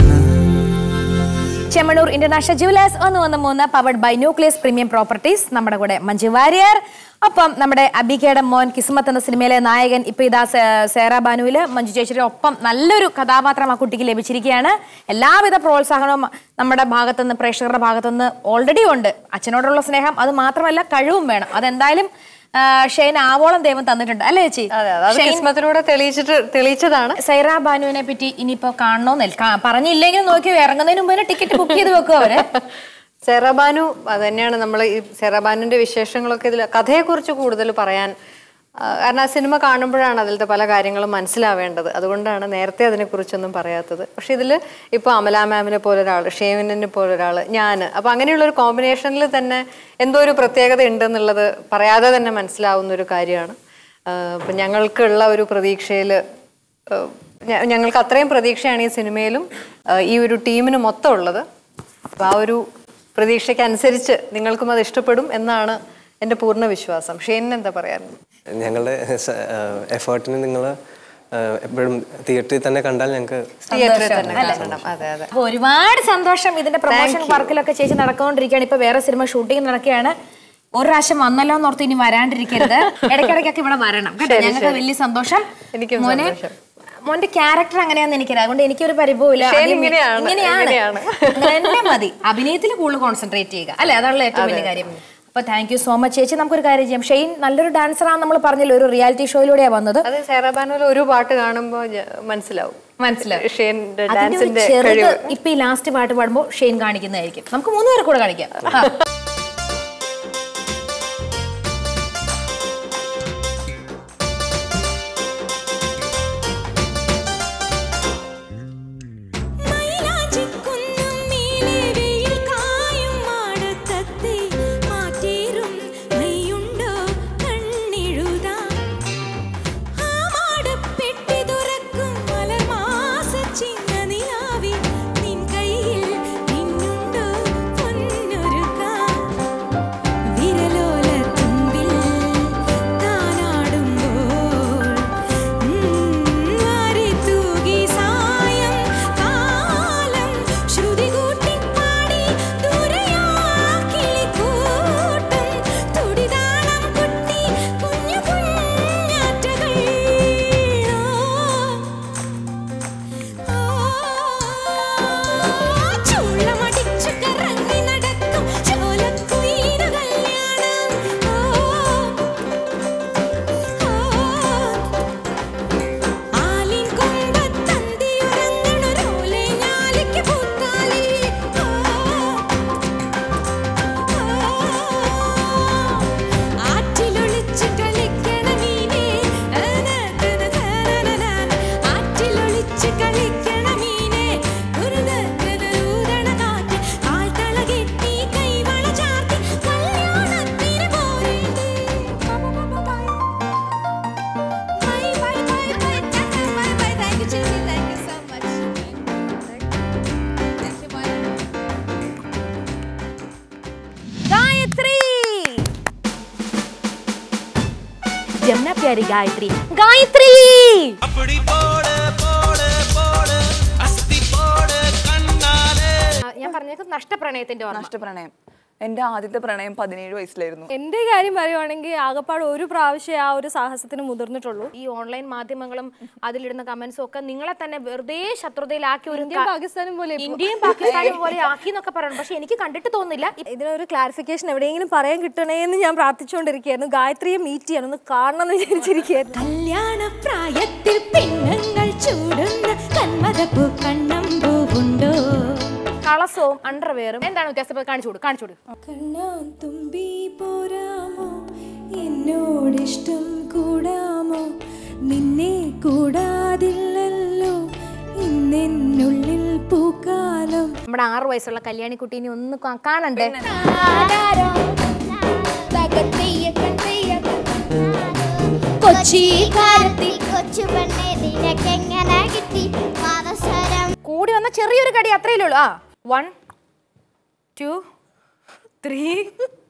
ചെമ്മണൂർ ഇന്റർനാഷണൽ ജുവലേഴ്സ് ഒന്ന് ഒന്ന് മൂന്ന് powered by nucleus premium properties നമ്മുടെ കൂടെ മഞ്ജു വാര്യർ ഒപ്പം നമ്മുടെ അബികയുടെ മോൻ കിസ്മത്ത് എന്ന സിനിമയിലെ നായകൻ ഇപ്പൊ ഇതാ സേ- സേറ ബാനുവില് മഞ്ജു ചേച്ചിയുടെ ഒപ്പം നല്ലൊരു കഥാപാത്രം ആ കുട്ടിക്ക് ലഭിച്ചിരിക്കുകയാണ് എല്ലാവിധ പ്രോത്സാഹനവും നമ്മുടെ ഭാഗത്തുനിന്ന് പ്രേക്ഷകരുടെ ഭാഗത്തുനിന്ന് ഓൾറെഡി ഉണ്ട് അച്ഛനോടുള്ള സ്നേഹം അത് മാത്രമല്ല കഴിവും വേണം അതെന്തായാലും ആ, ഷെയ്ൻ ആവോളം ദൈവം തന്നിട്ടുണ്ട് അല്ലേ ചേച്ചി അതെ അതെ അത് ഷെയ്ൻ കിസ്മത്തിലൂടെ തെളിയിച്ചിട്ട് തെളിയിച്ചതാണ് സൈറ ബാനുവിനെ പറ്റി ഇനിയിപ്പോ കാണണമെന്നില്ല കാ- പറഞ്ഞില്ലെങ്കിൽ നോക്കി ഇറങ്ങുന്നതിന് മുമ്പ് ടിക്കറ്റ് ബുക്ക് ചെയ്ത് വെക്കും അവര് സെറബാനു അത് തന്നെയാണ് നമ്മൾ ഈ സെറബാനുവിന്റെ വിശേഷങ്ങളൊക്കെ ഇതിൽ കഥയെക്കുറിച്ച് കൂടുതൽ പറയാൻ ആ, കാരണം ആ സിനിമ കാണുമ്പോഴാണ് അതിലത്തെ പല കാര്യങ്ങളും മനസ്സിലാവേണ്ടത് അതുകൊണ്ടാണ് നേരത്തെ അതിനെക്കുറിച്ചൊന്നും പറയാത്തത് പക്ഷെ ഇതിൽ ഇപ്പോൾ അമല മാമിനെ പോലെ ഒരാൾ ഷേവിനെ പോലെ ഒരാൾ ഞാൻ അപ്പോൾ അങ്ങനെയുള്ള ഒരു കോമ്പിനേഷനിൽ തന്നെ എന്തോ ഒരു പ്രത്യേകത ഉണ്ടെന്നുള്ളത് പറയാതെ തന്നെ മനസ്സിലാവുന്ന ഒരു കാര്യമാണ് അപ്പം ഞങ്ങൾക്കുള്ള ഒരു പ്രതീക്ഷയിൽ ഏഹ് ഞ- ഞങ്ങൾക്ക് അത്രയും പ്രതീക്ഷയാണ് ഈ സിനിമയിലും ഏഹ് ഈ ഒരു ടീമിന് മൊത്തം ഉള്ളത് അപ്പോൾ ആ ഒരു പ്രതീക്ഷയ്ക്ക് അനുസരിച്ച് നിങ്ങൾക്കും അത് ഇഷ്ടപ്പെടും എന്നാണ് എൻ്റെ പൂർണ്ണ വിശ്വാസം ഷെയ്നിന് എന്താ പറയാറുണ്ട് ഞങ്ങളുടെ എഫേർട്ടിന് നിങ്ങൾ എപ്പോഴും തിയേറ്ററിൽ തന്നെ കണ്ടാൽ ഞങ്ങൾക്ക് തിയേറ്ററിൽ തന്നെ കാണണം അതെ അതെ അപ്പൊ ഒരുപാട് സന്തോഷം ഇതിന്റെ പ്രൊമോഷൻ വർക്കിലൊക്കെ ചേച്ചി നടന്നുകൊണ്ടിരിക്കുകയാണ് ഇപ്പൊ വേറെ സിനിമ ഷൂട്ടിംഗ് നടക്കുകയാണ് ഒരു പ്രാവശ്യം വന്നല്ലോ എന്ന് ഓർത്ത് ഇനി വരാണ്ടിരിക്കരുത് ഇടയ്ക്കിടയ്ക്കൊക്കെ ഇവിടെ വരണം കേട്ടോ ഞങ്ങൾക്ക് വലിയ സന്തോഷം എനിക്കും മോനെ സന്തോഷം. മോന്റെ ക്യാരക്ടർ അങ്ങനെയാന്ന് എനിക്കറിയാം അതുകൊണ്ട് എനിക്കൊരു പരിഭവമില്ല ഷെയ്ൻ ആദ്യം ഇങ്ങനെയാണ്, ഇങ്ങനെയാണ് ഇങ്ങനെയാണ്. അങ്ങനെ തന്നെ മതി അഭിനയത്തിൽ കൂടുതൽ കോൺസെൻട്രേറ്റ് ചെയ്യുക അല്ലെ അതാണല്ലോ ഏറ്റവും വലിയ കാര്യം അപ്പൊ താങ്ക് യു സോ മച്ച് ചേച്ചി നമുക്കൊരു കാര്യം ചെയ്യാം ഷെയ്ൻ നല്ലൊരു ഡാൻസറാണ് നമ്മൾ പറഞ്ഞല്ലോ ഒരു റിയാലിറ്റി ഷോയിലൂടെയാണ് വന്നത് അത് സേറാബാനോല ഒരു പാട്ട് കാണുമ്പോൾ മനസ്സിലാവും മനസ്സിലാവും ഷെയ്ൻ്റെ അതിന്റെ ഒരു ഡാൻസിന്റെ ചെറുത് കഴിവ് ഇപ്പൊ ഈ ലാസ്റ്റ് പാട്ട് പാടുമ്പോൾ ഷെയ്ൻ കാണിക്കുന്നതായിരിക്കും നമുക്ക് മൂന്ന് പേരെ കൂടെ കാണിക്കാം ആ. മൈലാഞ്ചിക്കുന്നും മീലെ വെയിൽ കായും മാടത്തത്തെ മാറ്റേറും മൈയുണ്ടോ കണ്ണെഴുതാൻ ആ മാടപ്പെട്ടി തുറക്കും മലർമാസച്ചിങ്ങനിലാവിൽ നിൻ കയ്യിൽ നിന്നുണ്ടോ പൊന്നൊരുക്കാൻ ജമുന പ്യാരി ഗായത്രി ഗായത്രി ആ, ഞാൻ പറഞ്ഞേക്കും നഷ്ടപ്രണയത്തിന്റെ ഓർമ്മ നഷ്ടപ്രണയം എന്റെ ആദ്യത്തെ പ്രണയം പതിനേഴ് വയസ്സിലായിരുന്നു എൻ്റെ കാര്യം പറയുവാണെങ്കിൽ ആകപ്പാട് ഒരു പ്രാവശ്യം ആ ഒരു സാഹസത്തിന് മുതിർന്നിട്ടുള്ളൂ ഈ ഓൺലൈൻ മാധ്യമങ്ങളും അതിലിടുന്ന കമന്റ്സും ഒക്കെ നിങ്ങളെ തന്നെ വെറുതെ ശത്രുതയിലാക്കി ഒരു ഇന്ത്യയും ക- പാകിസ്ഥാനും പോലെ ഇപ്പൊ. ഇന്ത്യയും പാകിസ്ഥാനും പോലെ ആക്കി എന്നൊക്കെ പറയണം പക്ഷെ എനിക്ക് കണ്ടിട്ട് തോന്നുന്നില്ല ഇതിനൊരു ക്ലാരിഫിക്കേഷൻ എവിടെയെങ്കിലും പറയാൻ കിട്ടണേ എന്ന് ഞാൻ പ്രാർത്ഥിച്ചുകൊണ്ടിരിക്കുകയായിരുന്നു ഗായത്രിയെ മീറ്റ് ചെയ്യാൻ ഒന്ന് കാണണം എന്ന് വിചാരിച്ചിരിക്കുകയായിരുന്നു കല്യാണ പ്രായത്തിൽ പെണ്ണുങ്ങൾ ചൂടുന്ന കന്മതപ്പൂ കണ്ണമ്പൂവുണ്ടോ കളസവും അണ്ടർവെയറും എന്താണ് വ്യത്യാസം ഇപ്പൊ കാണിച്ചു കൊടു കാണിച്ചു കൊടു കണ്ണാൻ തുമ്പി പോരാമോ എന്നോടിഷ്ടം കൂടാമോ നിന്നെ കൂടാതില്ലല്ലോ ഇന്നെന്നുള്ളിൽ പൂക്കാലം നമ്മുടെ ആറു വയസ്സുള്ള കല്യാണി കുട്ടീനെ ഒന്ന് കാ- കാണണ്ടേ കൊച്ചി കാലത്തിൽ കൊച്ചു പെണ്ണെ നിനക്കെങ്ങനെ കിട്ടി പാദസരം കൂടി വന്ന ചെറിയൊരു കടി അത്രയല്ലേ ഉള്ളൂ ആ വൺ ടു ത്രീ